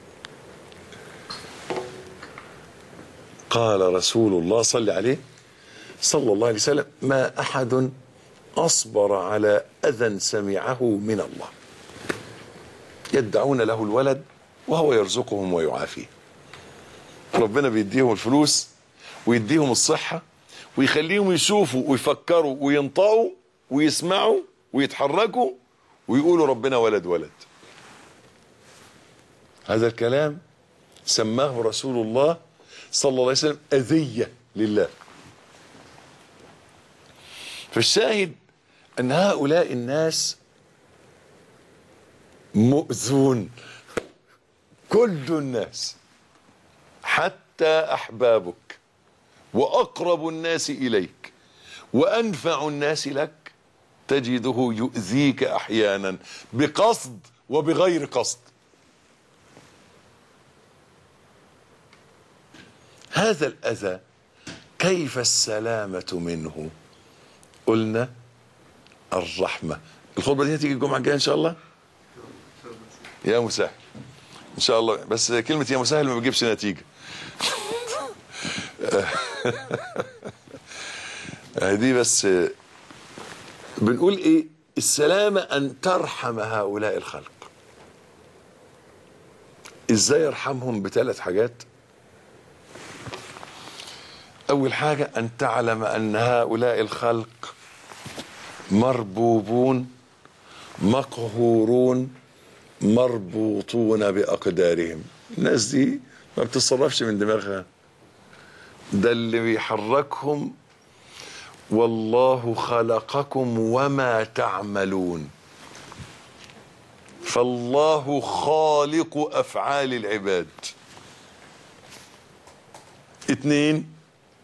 قال رسول الله صلى عليه صلى الله عليه وسلم ما أحد أصبر على أذى سمعه من الله يدعون له الولد وهو يرزقهم ويعافيه ربنا بيديهم الفلوس ويديهم الصحة ويخليهم يشوفوا ويفكروا وينطقوا ويسمعوا ويتحركوا ويقولوا ربنا ولد ولد هذا الكلام سماه رسول الله صلى الله عليه وسلم أذية لله فالشاهد أن هؤلاء الناس مؤذون كل الناس حتى أحبابك وأقرب الناس إليك وأنفع الناس لك تجده يؤذيك أحيانا بقصد وبغير قصد هذا الأذى كيف السلامة منه قلنا الرحمة الخطبة دي هتيجي الجمعة الجاية إن شاء الله يا مسهل إن شاء الله بس كلمة يا مسهل ما بتجيبش نتيجة دي بس بنقول ايه السلامة ان ترحم هؤلاء الخلق ازاي يرحمهم بثلاث حاجات اول حاجة ان تعلم ان هؤلاء الخلق مربوبون مقهورون مربوطون باقدارهم الناس دي ما بتتصرفش من دماغها ده اللي بيحركهم والله خلقكم وما تعملون فالله خالق افعال العباد اتنين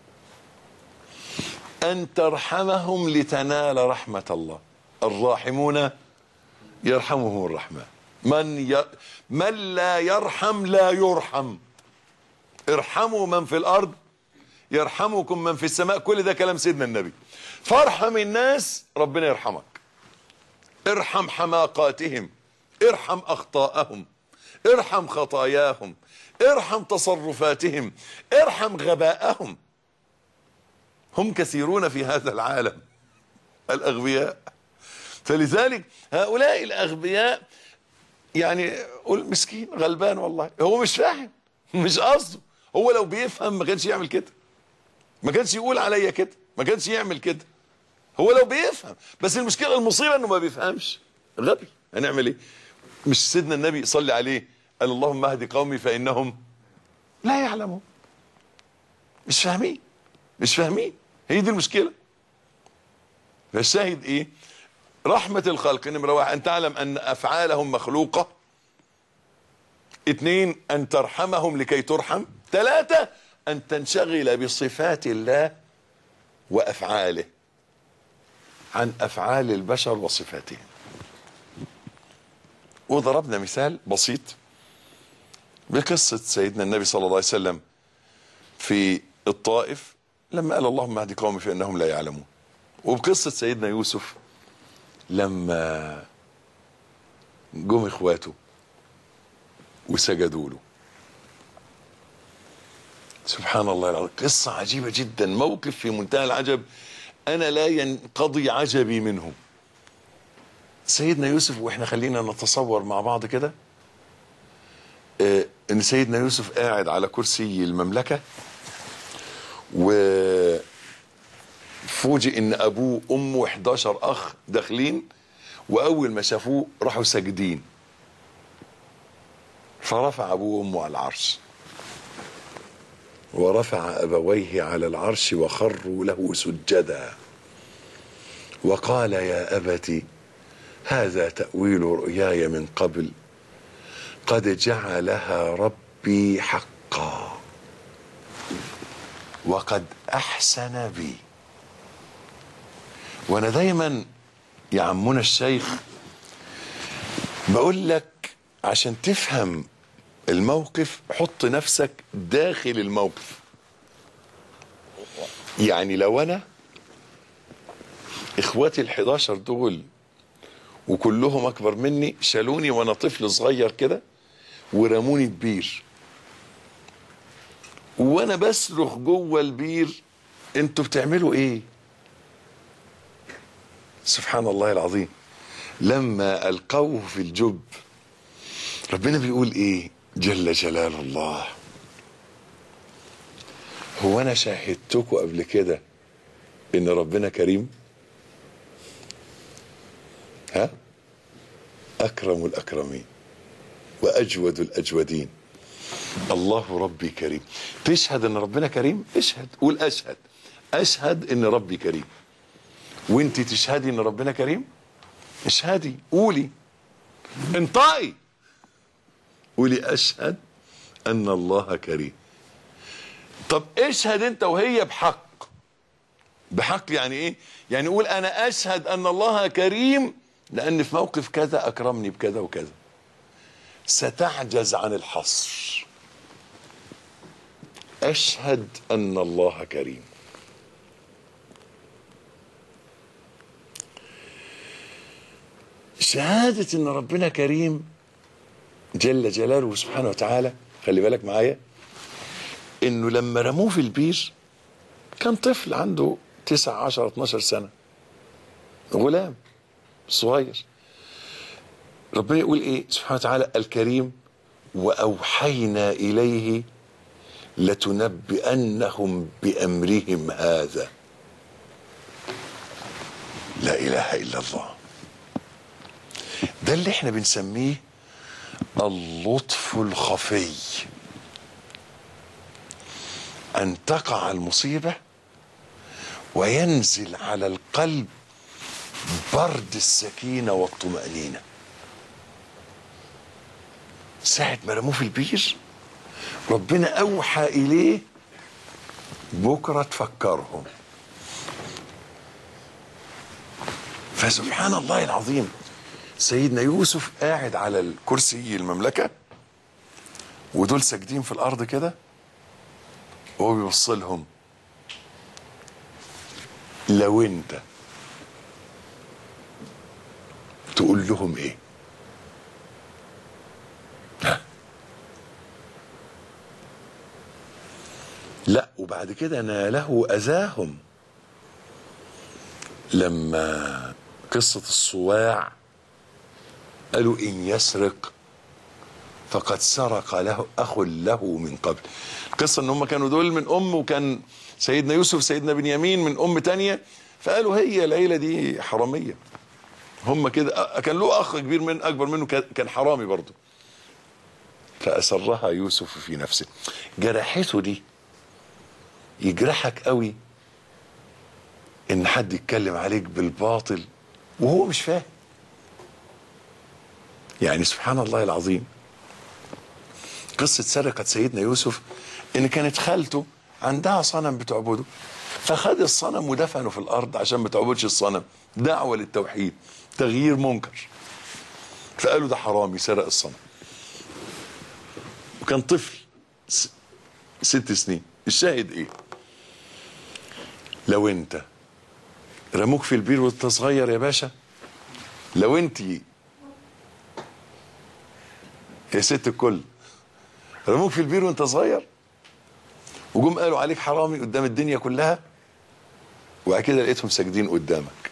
ان ترحمهم لتنال رحمة الله الراحمون يرحمهم الرحمن من ي... من لا يرحم لا يرحم ارحموا من في الارض يرحمكم من في السماء كل ده كلام سيدنا النبي فارحم الناس ربنا يرحمك ارحم حماقاتهم ارحم اخطاءهم ارحم خطاياهم ارحم تصرفاتهم ارحم غباءهم هم كثيرون في هذا العالم الاغبياء فلذلك هؤلاء الاغبياء يعني قول مسكين غلبان والله هو مش فاهم مش قصده هو لو بيفهم ما كانش يعمل كده ما كانش يقول عليا كده ما كانش يعمل كده هو لو بيفهم بس المشكله المصيبه انه ما بيفهمش غبي هنعمل ايه مش سيدنا النبي صلي عليه قال اللهم اهد قومي فانهم لا يعلمون مش فاهمين مش فاهمين هي دي المشكله فالشاهد ايه رحمة الخلق نمرة واحد أن تعلم أن أفعالهم مخلوقة اثنين أن ترحمهم لكي ترحم ثلاثة أن تنشغل بصفات الله وأفعاله عن أفعال البشر وصفاتهم وضربنا مثال بسيط بقصة سيدنا النبي صلى الله عليه وسلم في الطائف لما قال اللهم اهد قومي فإنهم لا يعلمون وبقصة سيدنا يوسف لما جم اخواته وسجدوا له سبحان الله العظيم قصة عجيبة جدا موقف في منتهى العجب أنا لا ينقضي عجبي منه سيدنا يوسف واحنا خلينا نتصور مع بعض كده آه ان سيدنا يوسف قاعد على كرسي المملكة و فوجئ ان ابوه وامه 11 اخ داخلين واول ما شافوه راحوا ساجدين فرفع ابوه وامه على العرش ورفع ابويه على العرش وخروا له سجدا وقال يا ابت هذا تاويل رؤياي من قبل قد جعلها ربي حقا وقد احسن بي وانا دايما يا عمنا الشيخ بقول لك عشان تفهم الموقف حط نفسك داخل الموقف يعني لو انا اخواتي ال11 دول وكلهم اكبر مني شالوني وانا طفل صغير كده ورموني ببير وانا بصرخ جوه البير انتوا بتعملوا ايه سبحان الله العظيم لما القوه في الجب ربنا بيقول ايه جل جلال الله هو انا شاهدتكم قبل كده ان ربنا كريم ها اكرم الاكرمين واجود الاجودين الله ربي كريم تشهد ان ربنا كريم اشهد قول اشهد اشهد ان ربي كريم وانت تشهدي ان ربنا كريم اشهدي قولي انطقي قولي اشهد ان الله كريم طب اشهد انت وهي بحق بحق يعني ايه يعني قول انا اشهد ان الله كريم لان في موقف كذا اكرمني بكذا وكذا ستعجز عن الحصر اشهد ان الله كريم شهادة ان ربنا كريم جل جلاله سبحانه وتعالى خلي بالك معايا انه لما رموه في البير كان طفل عنده تسع عشر 12 سنة غلام صغير ربنا يقول ايه سبحانه وتعالى الكريم واوحينا اليه لتنبئنهم بامرهم هذا لا اله الا الله ده اللي احنا بنسميه اللطف الخفي ان تقع المصيبه وينزل على القلب برد السكينة والطمأنينة ساعة ما رموه في البير ربنا أوحى إليه بكرة تفكرهم فسبحان الله العظيم سيدنا يوسف قاعد على الكرسي المملكة ودول ساجدين في الأرض كده وهو بيبص لهم لو انت تقول لهم ايه ها؟ لا وبعد كده ناله اذاهم لما قصة الصواع قالوا إن يسرق فقد سرق له أخ له من قبل القصة إن هم كانوا دول من أم وكان سيدنا يوسف سيدنا بنيامين من أم تانية فقالوا هي العيلة دي حرامية هم كده كان له أخ كبير من أكبر منه كان حرامي برضه فأسرها يوسف في نفسه جرحته دي يجرحك قوي ان حد يتكلم عليك بالباطل وهو مش فاهم يعني سبحان الله العظيم قصة سرقة سيدنا يوسف ان كانت خالته عندها صنم بتعبده فخد الصنم ودفنه في الارض عشان ما تعبدش الصنم دعوة للتوحيد تغيير منكر فقالوا ده حرامي سرق الصنم وكان طفل ست سنين الشاهد ايه لو انت رموك في البير وانت صغير يا باشا لو انت يا ست الكل رموك في البير وانت صغير وجم قالوا عليك حرامي قدام الدنيا كلها وبعد كده لقيتهم ساجدين قدامك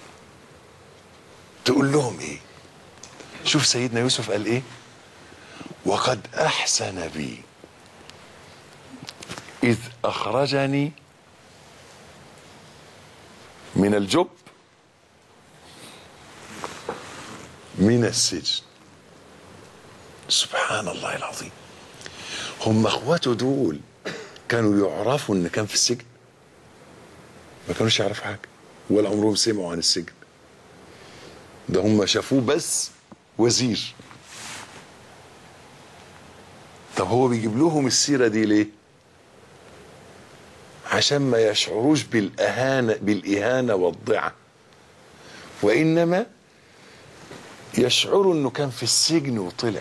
تقول لهم ايه شوف سيدنا يوسف قال ايه وقد احسن بي اذ اخرجني من الجب من السجن سبحان الله العظيم هم اخواته دول كانوا يعرفوا ان كان في السجن ما كانوش يعرفوا حاجه ولا عمرهم سمعوا عن السجن ده هم شافوه بس وزير طب هو بيجيب لهم السيره دي ليه عشان ما يشعروش بالأهانة بالإهانة والضعة وإنما يشعروا إنه كان في السجن وطلع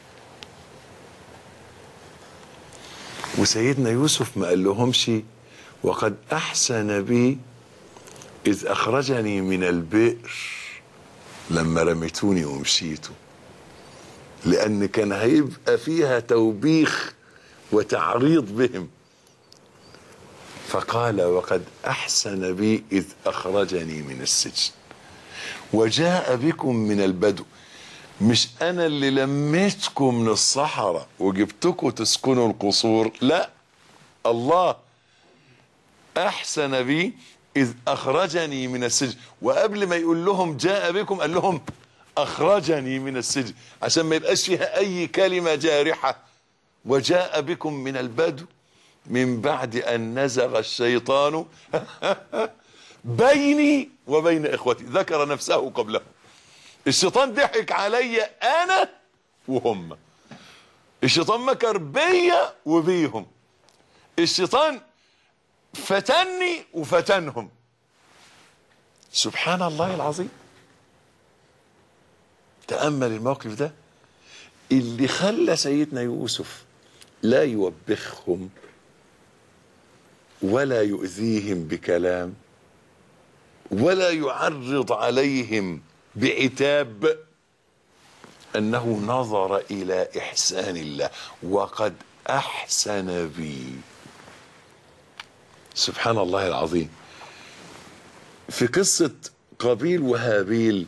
وسيدنا يوسف ما قال لهمش وقد أحسن بي إذ أخرجني من البئر لما رميتوني ومشيتوا لأن كان هيبقى فيها توبيخ وتعريض بهم فقال وقد احسن بي اذ اخرجني من السجن وجاء بكم من البدو مش انا اللي لميتكم من الصحراء وجبتكم تسكنوا القصور لا الله احسن بي اذ اخرجني من السجن وقبل ما يقول لهم جاء بكم قال لهم اخرجني من السجن عشان ما يبقاش فيها اي كلمه جارحه وجاء بكم من البدو من بعد أن نزغ الشيطان بيني وبين إخوتي ذكر نفسه قبله الشيطان ضحك علي أنا وهم الشيطان مكر بيا وبيهم الشيطان فتني وفتنهم سبحان الله العظيم تأمل الموقف ده اللي خلى سيدنا يوسف لا يوبخهم ولا يؤذيهم بكلام ولا يعرض عليهم بعتاب انه نظر الى احسان الله وقد احسن بي سبحان الله العظيم في قصه قابيل وهابيل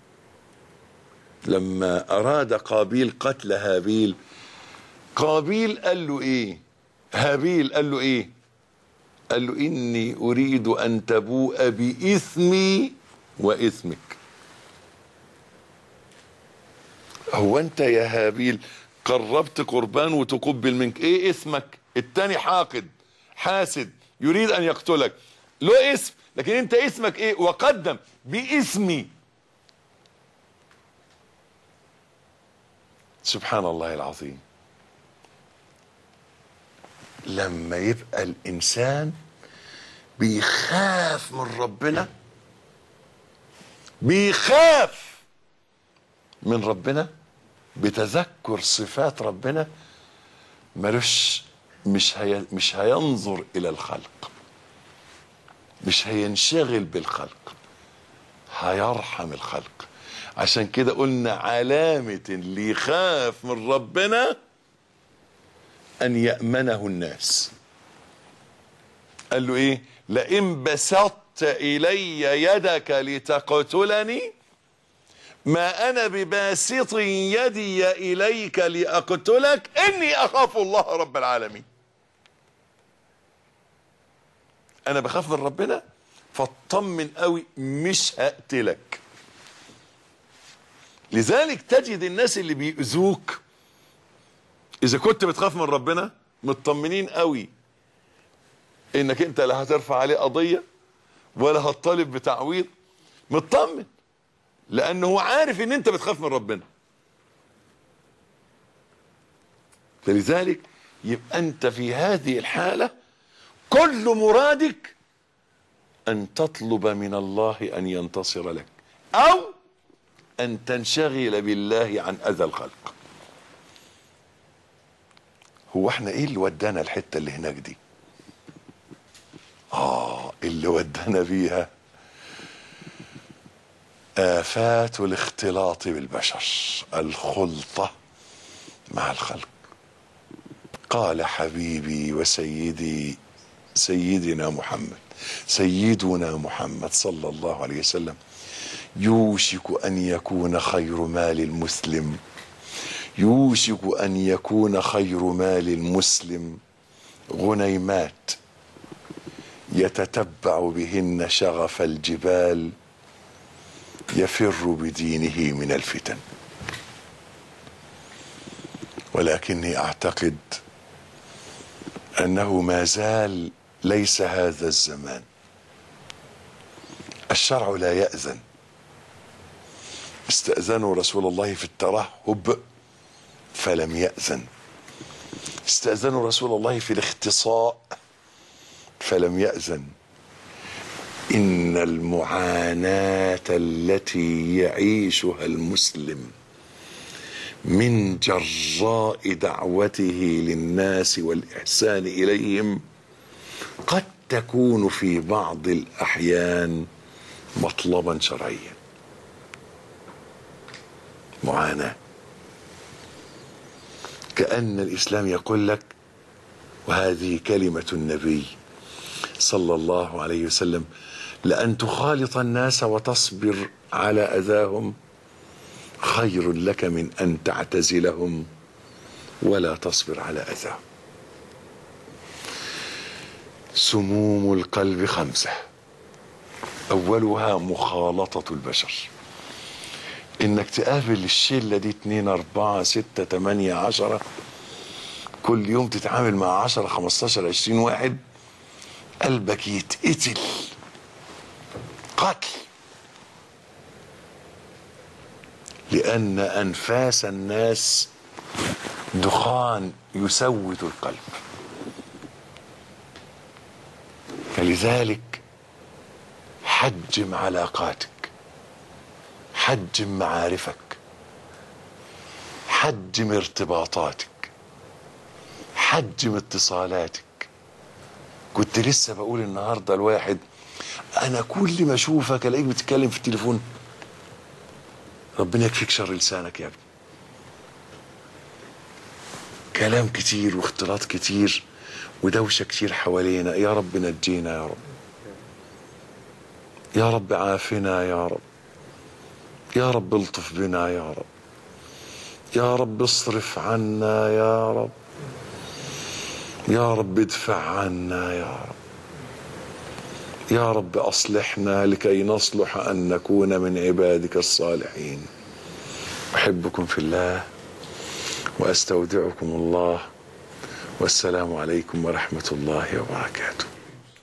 لما اراد قابيل قتل هابيل قابيل قال له ايه هابيل قال له ايه قال له إني أريد أن تبوء بإثمي وإثمك هو أنت يا هابيل قربت قربان وتقبل منك إيه إثمك التاني حاقد حاسد يريد أن يقتلك له اسم لكن انت اسمك ايه وقدم باسمي سبحان الله العظيم لما يبقى الانسان بيخاف من ربنا بيخاف من ربنا بتذكر صفات ربنا ملوش مش هي مش هينظر الى الخلق مش هينشغل بالخلق هيرحم الخلق عشان كده قلنا علامة اللي يخاف من ربنا أن يأمنه الناس قال له إيه لئن بسطت إلي يدك لتقتلني ما أنا بباسط يدي إليك لأقتلك إني أخاف الله رب العالمين أنا بخاف من ربنا فاطمن قوي مش هقتلك لذلك تجد الناس اللي بيؤذوك اذا كنت بتخاف من ربنا مطمنين قوي انك انت لا هترفع عليه قضيه ولا هتطالب بتعويض مطمن لانه هو عارف ان انت بتخاف من ربنا فلذلك يبقى انت في هذه الحاله كل مرادك ان تطلب من الله ان ينتصر لك او ان تنشغل بالله عن اذى الخلق هو احنا ايه اللي ودانا الحته اللي هناك دي اه اللي ودانا فيها آفات الاختلاط بالبشر الخلطة مع الخلق قال حبيبي وسيدي سيدنا محمد سيدنا محمد صلى الله عليه وسلم يوشك أن يكون خير مال المسلم يوشك أن يكون خير مال المسلم غنيمات يتتبع بهن شغف الجبال يفر بدينه من الفتن ولكني اعتقد انه ما زال ليس هذا الزمان الشرع لا ياذن استاذنوا رسول الله في الترهب فلم ياذن استاذنوا رسول الله في الاختصاء فلم ياذن ان المعاناه التي يعيشها المسلم من جراء دعوته للناس والاحسان اليهم قد تكون في بعض الاحيان مطلبا شرعيا معاناه كان الاسلام يقول لك وهذه كلمه النبي صلى الله عليه وسلم لأن تخالط الناس وتصبر على أذاهم خير لك من أن تعتزلهم ولا تصبر على أذاهم سموم القلب خمسة أولها مخالطة البشر إنك تقابل الشلة دي اتنين أربعة ستة تمانية عشرة كل يوم تتعامل مع عشرة خمستاشر عشرين واحد قلبك يتقتل قتل لأن أنفاس الناس دخان يسود القلب فلذلك حجم علاقاتك حجم معارفك حجم ارتباطاتك حجم اتصالاتك كنت لسه بقول النهارده لواحد انا كل ما اشوفك الاقيك بتتكلم في التليفون ربنا يكفيك شر لسانك يا ابني كلام كتير واختلاط كتير ودوشة كتير حوالينا يا رب نجينا يا رب يا رب عافنا يا رب يا رب الطف بنا يا رب يا رب اصرف عنا يا رب يا رب ادفع عنا يا رب يا رب اصلحنا لكي نصلح ان نكون من عبادك الصالحين احبكم في الله واستودعكم الله والسلام عليكم ورحمه الله وبركاته